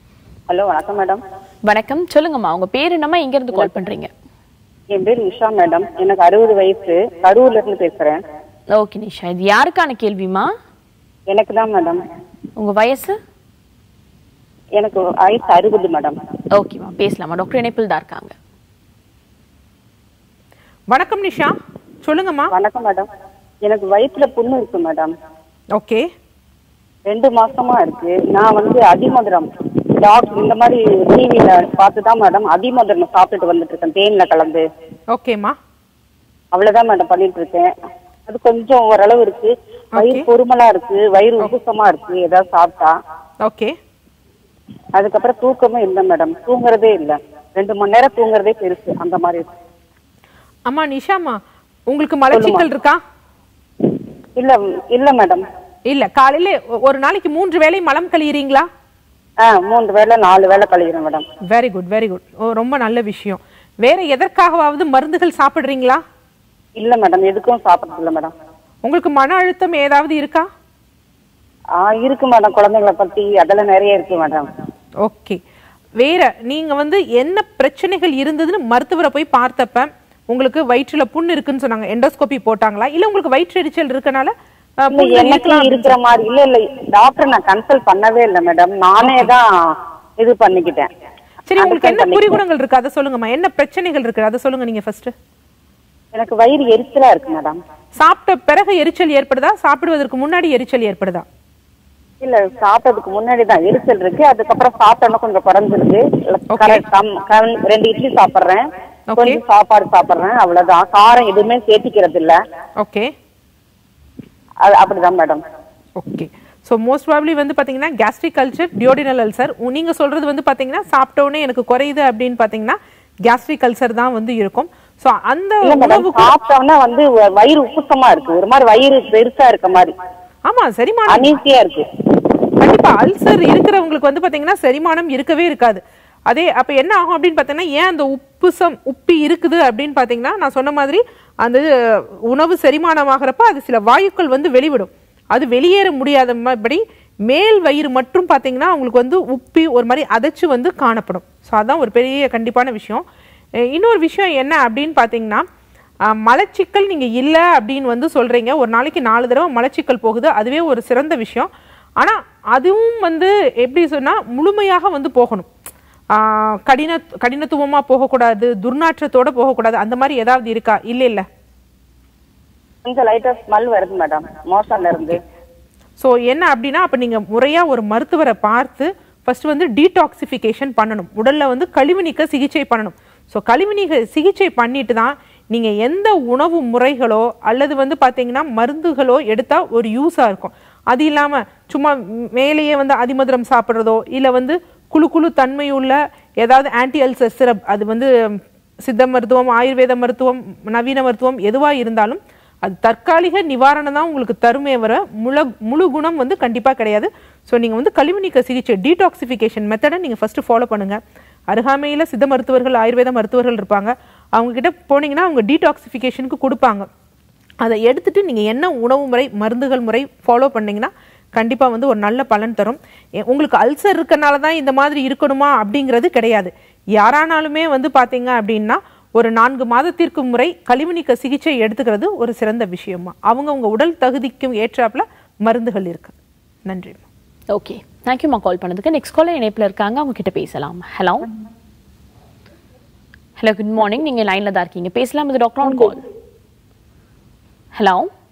S9: ஹலோ வணக்கம் மேடம்
S1: வணக்கம் சொல்லுங்கம்மா உங்க பேர் என்னம்மா எங்க இருந்து கால் பண்றீங்க
S9: என் பேர் நிஷா மேடம் எனக்கு அறுபது வயசு கரூர்ல இருந்து பேசுறேன்
S1: ஓகே நிஷா இது யாருக்கான கேள்விமா
S9: எனக்கு தான் மேடம்
S1: உங்க வயசு
S9: எனக்கு வயசு அறுபது மேடம்
S1: ஓகேம்மா பேசலாமா டாக்டர் இணைப்பில் தான் இருக்காங்க
S2: வணக்கம் நிஷா சொல்லுங்கம்மா
S9: வணக்கம் மேடம் எனக்கு வயிற்றுல புண்ணு இருக்கு மேடம்
S2: ஓகே
S9: ரெண்டு மாசமா இருக்கு நான் வந்து அதிமதுரம் டாக்டர் இந்த மாதிரி டிவியில பார்த்து தான் மேடம் அதிமதுரம் சாப்பிட்டுட்டு வந்துட்டு இருக்கேன் தேன்ல கலந்து
S2: ஓகேம்மா
S9: அவ்வளவுதான் மேடம் பண்ணிட்டு இருக்கேன் அது கொஞ்சம் ஓரளவு இருக்கு வயிறு பொறுமலா இருக்கு வயிறு உப்புசமா இருக்கு ஏதாவது சாப்பிட்டா
S2: ஓகே
S9: அதுக்கப்புறம் தூக்கமும் இல்லை மேடம் தூங்குறதே இல்ல ரெண்டு மணி நேரம் தூங்குறதே பெருசு அந்த மாதிரி இருக்கு
S2: அம்மா நிஷாம்மா உங்களுக்கு மலச்சிக்கல் இருக்கா
S9: இல்ல இல்ல மேடம்
S2: இல்ல காலையில ஒ- ஒரு நாளைக்கு மூன்று வேளை மலம் கழியிறீங்களா
S9: ஆ மூன்று வேளை நாலு வேளை கழிக்கிறேன் madam
S2: very good very good ரொம்ப நல்ல விஷயம் வேற எதற்காகவாவது மருந்துகள் சாப்பிடுறீங்களா
S9: இல்ல மேடம் எதுக்கும் சாப்பிடுறது இல்ல மேடம்
S2: உங்களுக்கு மன அழுத்தம் ஏதாவது இருக்கா
S9: ஆ இருக்கு மேடம் குழந்தைங்களை பத்தி அதெல்லாம் நிறைய இருக்கு மேடம்
S2: ஓகே வேற நீங்க வந்து என்ன பிரச்சனைகள் இருந்ததுன்னு மருத்துவரை போய் பார்த்தப்ப உங்களுக்கு வயிற்றுல புண் இருக்குன்னு சொன்னாங்க எண்டோஸ்கோபி போட்டாங்களா இல்ல உங்களுக்கு வயிற்று எரிச்சல் இருக்கனால அஹ்,
S9: இல்ல
S2: புண்ணு
S9: எனக்கு
S2: இருக்கலாம் அப்படின்னு
S9: இருக்கிற மாதிரி இல்ல இல்ல டாக்டர் நான் கன்சல்ட் பண்ணவே இல்ல மேடம் நானே தான் இது பண்ணிக்கிட்டேன்
S2: சரி உங்களுக்கு என்ன
S9: Understand பண்ணிக்கிட்டேன்.
S2: குறிகுணங்கள் இருக்கு அதை சொல்லுங்கம்மா என்ன பிரச்சனைகள் இருக்கு அதை சொல்லுங்க நீங்க ஃபர்ஸ்ட்
S9: எனக்கு வயிறு எரிச்சலா இருக்கு மேடம்
S2: சாப்பிட்ட பிறகு எரிச்சல் ஏற்படுதா சாப்பிடுவதற்கு முன்னாடி எரிச்சல் ஏற்படுதா
S9: இல்ல சாப்பிட்டதுக்கு முன்னாடி தான் எரிச்சல் இருக்கு அதுக்கப்புறம் சாப்பிட்டோன்னா கொஞ்சம் குறைஞ்சிருக்கு correct, கம்- கம்- ரெண்டு இட்லி சாப்பிடுறேன் கொஞ்சம் சாப்பாடு சாப்பிடுறேன் அவ்வளவுதான் காரம் எதுவுமே சேர்த்திக்கிறது இல்ல
S2: ஓகே
S9: அது அப்படிதான் madam
S2: okay so most probably வந்து பார்த்தீங்கன்னா கேஸ்ட்ரிக் கல்ச்சர் டியோடினல் அல்சர் நீங்க சொல்றது வந்து பார்த்தீங்கன்னா சாப்பிட்ட உடனே எனக்கு குறையுது அப்படின்னு பார்த்தீங்கன்னா கேஸ்ட்ரிக் கல்சர் தான் வந்து இருக்கும் ஸோ அந்த
S9: இல்ல மேடம்
S2: உணவு கூட-
S9: சாப்பிட்டோம்னா வந்து வ- வயிறு உப்புசமா இருக்கு ஒரு மாதிரி வயிறு பெருசா இருக்க மாதிரி
S2: ஆமா செரிமானம்
S9: அனீசியா இருக்கு
S2: கண்டிப்பா அல்சர் இருக்கிறவங்களுக்கு வந்து பாத்தீங்கன்னா செரிமானம் இருக்கவே இருக்காது அதே அப்ப என்ன ஆகும் அப்படின்னு பார்த்தீங்கன்னா ஏன் அந்த உப்புசம் உப்பி இருக்குது அப்படின்னு பார்த்தீங்கன்னா நான் சொன்ன மாதிரி அந்த உணவு செரிமானமாகிறப்ப அது சில வாயுக்கள் வந்து வெளிவிடும் அது வெளியேற முடியாதபடி மேல் வயிறு மட்டும் பார்த்தீங்கன்னா அவங்களுக்கு வந்து உப்பி ஒரு மாதிரி அதைச்சு வந்து காணப்படும் ஸோ அதான் ஒரு பெரிய கண்டிப்பான விஷயம் அஹ் இன்னொரு விஷயம் என்ன அப்படின்னு பார்த்தீங்கன்னா அஹ் மலச்சிக்கல் நீங்கள் இல்லை அப்படின்னு வந்து சொல்கிறீங்க ஒரு நாளைக்கு நாலு தடவை மலச்சிக்கல் போகுது அதுவே ஒரு சிறந்த விஷயம் ஆனால் அதுவும் வந்து எப்படி சொன்னால் முழுமையாக வந்து போகணும் ஆஹ் கடின கடினத்துவமாக போகக்கூடாது துர்நாற்றத்தோட போகக்கூடாது அந்த மாதிரி ஏதாவது இருக்கா இல்லை இல்லை
S9: கொஞ்சம் லைட்டா ஸ்மெல் வருது மேடம் மோஷன்ல இருந்து
S2: ஸோ என்ன அப்படின்னா அப்போ நீங்கள் முறையாக ஒரு மருத்துவரை பார்த்து ஃபர்ஸ்ட் வந்து டீடாக்சிஃபிகேஷன் பண்ணணும் உடலில் வந்து கழிவு நீக்க சிகிச்சை பண்ணணும் ஸோ கழிவு நீக்க சிகிச்சை பண்ணிட்டு தான் நீங்கள் எந்த உணவு முறைகளோ அல்லது வந்து பார்த்தீங்கன்னா மருந்துகளோ எடுத்தால் ஒரு யூஸாக இருக்கும் அது இல்லாமல் சும்மா ம், மேலேயே வந்து அதிமதுரம் சாப்பிட்றதோ இல்லை வந்து குழு குழு தன்மையுள்ள ஏதாவது ஆன்டி அல்சர் சிரப் அது வந்து ம், சித்த மருத்துவம் ஆயுர்வேத மருத்துவம் நவீன மருத்துவம் எதுவாக இருந்தாலும் அது தற்காலிக நிவாரணம் தான் உங்களுக்கு தருமே வர முழு முழு குணம் வந்து கண்டிப்பாக கிடையாது ஸோ நீங்கள் வந்து கழிவு நீக்க சிகிச்சை டீடாக்சிஃபிகேஷன் மெத்தடை நீங்கள் ஃபஸ்ட்டு ஃபாலோ பண்ணுங்கள் அருகாமையில் சித்த மருத்துவர்கள் ஆயுர்வேத மருத்துவர்கள் இருப்பாங்க அவங்க கிட்ட போனீங்கன்னா அவங்க டீடாக்சிஃபிகேஷனுக்கு கொடுப்பாங்க அதை எடுத்துட்டு நீங்கள் என்ன உணவு முறை மருந்துகள் முறை ஃபாலோ பண்ணீங்கன்னா கண்டிப்பாக வந்து ஒரு நல்ல பலன் தரும் எ- உங்களுக்கு அல்சர் இருக்கனால தான் இந்த மாதிரி இருக்கணுமா அப்படிங்கிறது கிடையாது யாரானாலுமே வந்து பார்த்தீங்க அப்படின்னா ஒரு நான்கு மாதத்திற்கு முறை கழிவு நீக்க சிகிச்சை எடுத்துக்கிறது ஒரு சிறந்த விஷயமா அவங்கவுங்க உடல் தகுதிக்கும் ஏற்றாப்புல மருந்துகள் இருக்கு நன்றி
S1: ஓகே தேங்க்யூம்மா கால் பண்ணதுக்கு நெக்ஸ்ட் காலர் இணைப்பில் இருக்காங்க அவங்க கிட்ட பேசலாம் ஹலோ ஹலோ குட் மார்னிங் நீங்க லைன்ல தான் இருக்கீங்க பேசலாம் இது doctor on call hello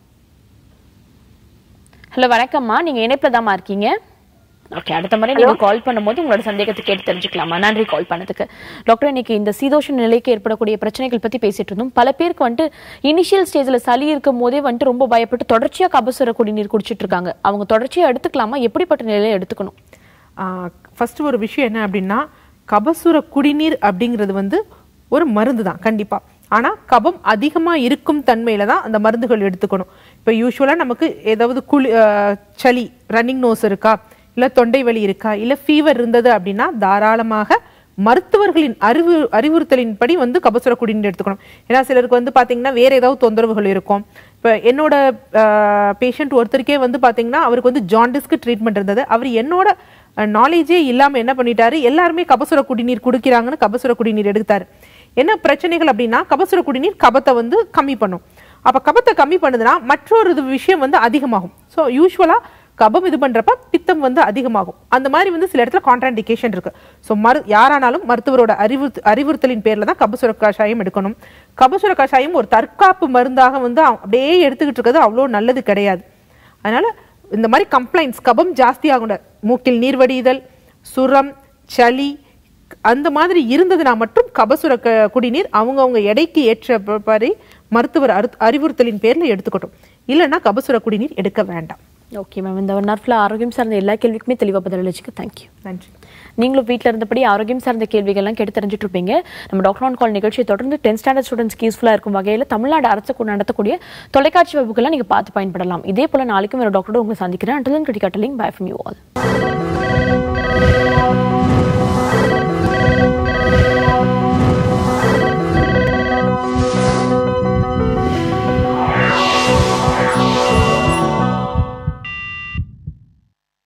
S1: hello வணக்கம்மா நீங்க இணைப்பில் தாம்மா இருக்கீங்க ஓகே அடுத்த முறை நீங்க கால் பண்ணும்போது உங்களோட சந்தேகத்தை கேட்டு தெரிஞ்சுக்கலாமா நன்றி கால் பண்ணதுக்கு டாக்டர் இன்னைக்கு இந்த சீதோஷ நிலைக்கு ஏற்படக்கூடிய பிரச்சனைகள் பத்தி பேசிட்டு இருந்தோம் பல பேருக்கு வந்துட்டு இனிஷியல் ஸ்டேஜ்ல சளி இருக்கும் போதே வந்துட்டு ரொம்ப பயப்பட்டு தொடர்ச்சியா கபசுர குடிநீர் குடிச்சிட்டு இருக்காங்க அவங்க தொடர்ச்சியா எடுத்துக்கலாமா எப்படிப்பட்ட நிலையில எடுத்துக்கணும்
S2: ஃபர்ஸ்ட் ஒரு விஷயம் என்ன அப்படின்னா கபசுர குடிநீர் அப்படிங்கிறது வந்து ஒரு மருந்து தான் கண்டிப்பா ஆனா கபம் அதிகமா இருக்கும் தன்மையில தான் அந்த மருந்துகள் எடுத்துக்கணும் இப்போ யூஸ்வலா நமக்கு ஏதாவது குளி அஹ், சளி ரன்னிங் நோஸ் இருக்கா இல்ல தொண்டை வலி இருக்கா இல்ல ஃபீவர் இருந்தது அப்படின்னா தாராளமாக மருத்துவர்களின் அறிவு அறிவுறுத்தலின்படி வந்து கபசுர குடிநீர் எடுத்துக்கணும் ஏன்னா சிலருக்கு வந்து பாத்தீங்கன்னா வேற ஏதாவது தொந்தரவுகள் இருக்கும் இப்போ என்னோட பேஷண்ட் ஒருத்தருக்கே வந்து பாத்தீங்கன்னா அவருக்கு வந்து ஜாண்டிஸ்க்கு ட்ரீட்மெண்ட் இருந்தது அவர் என்னோட நாலேஜே இல்லாம என்ன பண்ணிட்டாரு எல்லாருமே கபசுர குடிநீர் குடிக்கிறாங்கன்னு கபசுர குடிநீர் எடுத்தாரு என்ன பிரச்சனைகள் அப்படின்னா கபசுர குடிநீர் கபத்தை வந்து கம்மி பண்ணும் அப்ப கபத்தை கம்மி பண்ணுதுன்னா மற்றொரு இது விஷயம் வந்து அதிகமாகும் ஸோ யூஸ்வலா கபம் இது பண்றப்ப பித்தம் வந்து அதிகமாகும் அந்த மாதிரி வந்து சில இடத்துல கான்ட்ராண்டிகேஷன் இருக்கு ஸோ மரு யாரானாலும் மருத்துவரோட அறிவு அறிவுறுத்தலின் பேர்ல தான் கபசுர கஷாயம் எடுக்கணும் கபசுர கஷாயம் ஒரு தற்காப்பு மருந்தாக வந்து அப்படியே எடுத்துக்கிட்டு இருக்கிறது அவ்வளோ நல்லது கிடையாது அதனால இந்த மாதிரி கம்ப்ளைண்ட்ஸ் கபம் ஜாஸ்தியாகும் மூக்கில் நீர் வடிதல் சுரம் சளி அந்த மாதிரி இருந்ததுனா மட்டும் கபசுர க- குடிநீர் அவங்கவங்க எடைக்கு ஏற்ற ப- மாதிரி மருத்துவர் அரு- அறிவுறுத்தலின் பேர்ல எடுத்துக்கட்டும் இல்லைன்னா கபசுர குடிநீர் எடுக்க வேண்டாம்
S1: ஓகே மேம் இந்த ஒன் ஹவர்ல ஆரோக்கியம் சார்ந்த எல்லா கேள்விக்குமே தெளிவாக பதிலளிச்சுக்கு தேங்க்யூ
S2: நன்றி
S1: நீங்களும் வீட்டில் இருந்தபடி ஆரோக்கியம் சார்ந்த கேள்விகள்லாம் கேட்டு தெரிஞ்சுட்டு இருப்பீங்க நம்ம டாக்டர் ஆன் கால் நிகழ்ச்சியை தொடர்ந்து டென்த் ஸ்டாண்டர்ட் ஸ்டூடெண்ட்ஸ்க்கு யூஸ்ஃபுல்லாக இருக்கும் வகையில் தமிழ்நாடு அரசு கு- நடத்தக்கூடிய தொலைக்காட்சி வகுப்புகள்லாம் நீங்கள் பார்த்து பயன்படலாம் இதே போல நாளைக்கும் ஒரு டாக்டரோட உங்களை சந்திக்கிறேன் அண்டலன் கிரிக்கெட்டலிங் பை ஃப்ரம் யூ ஆல்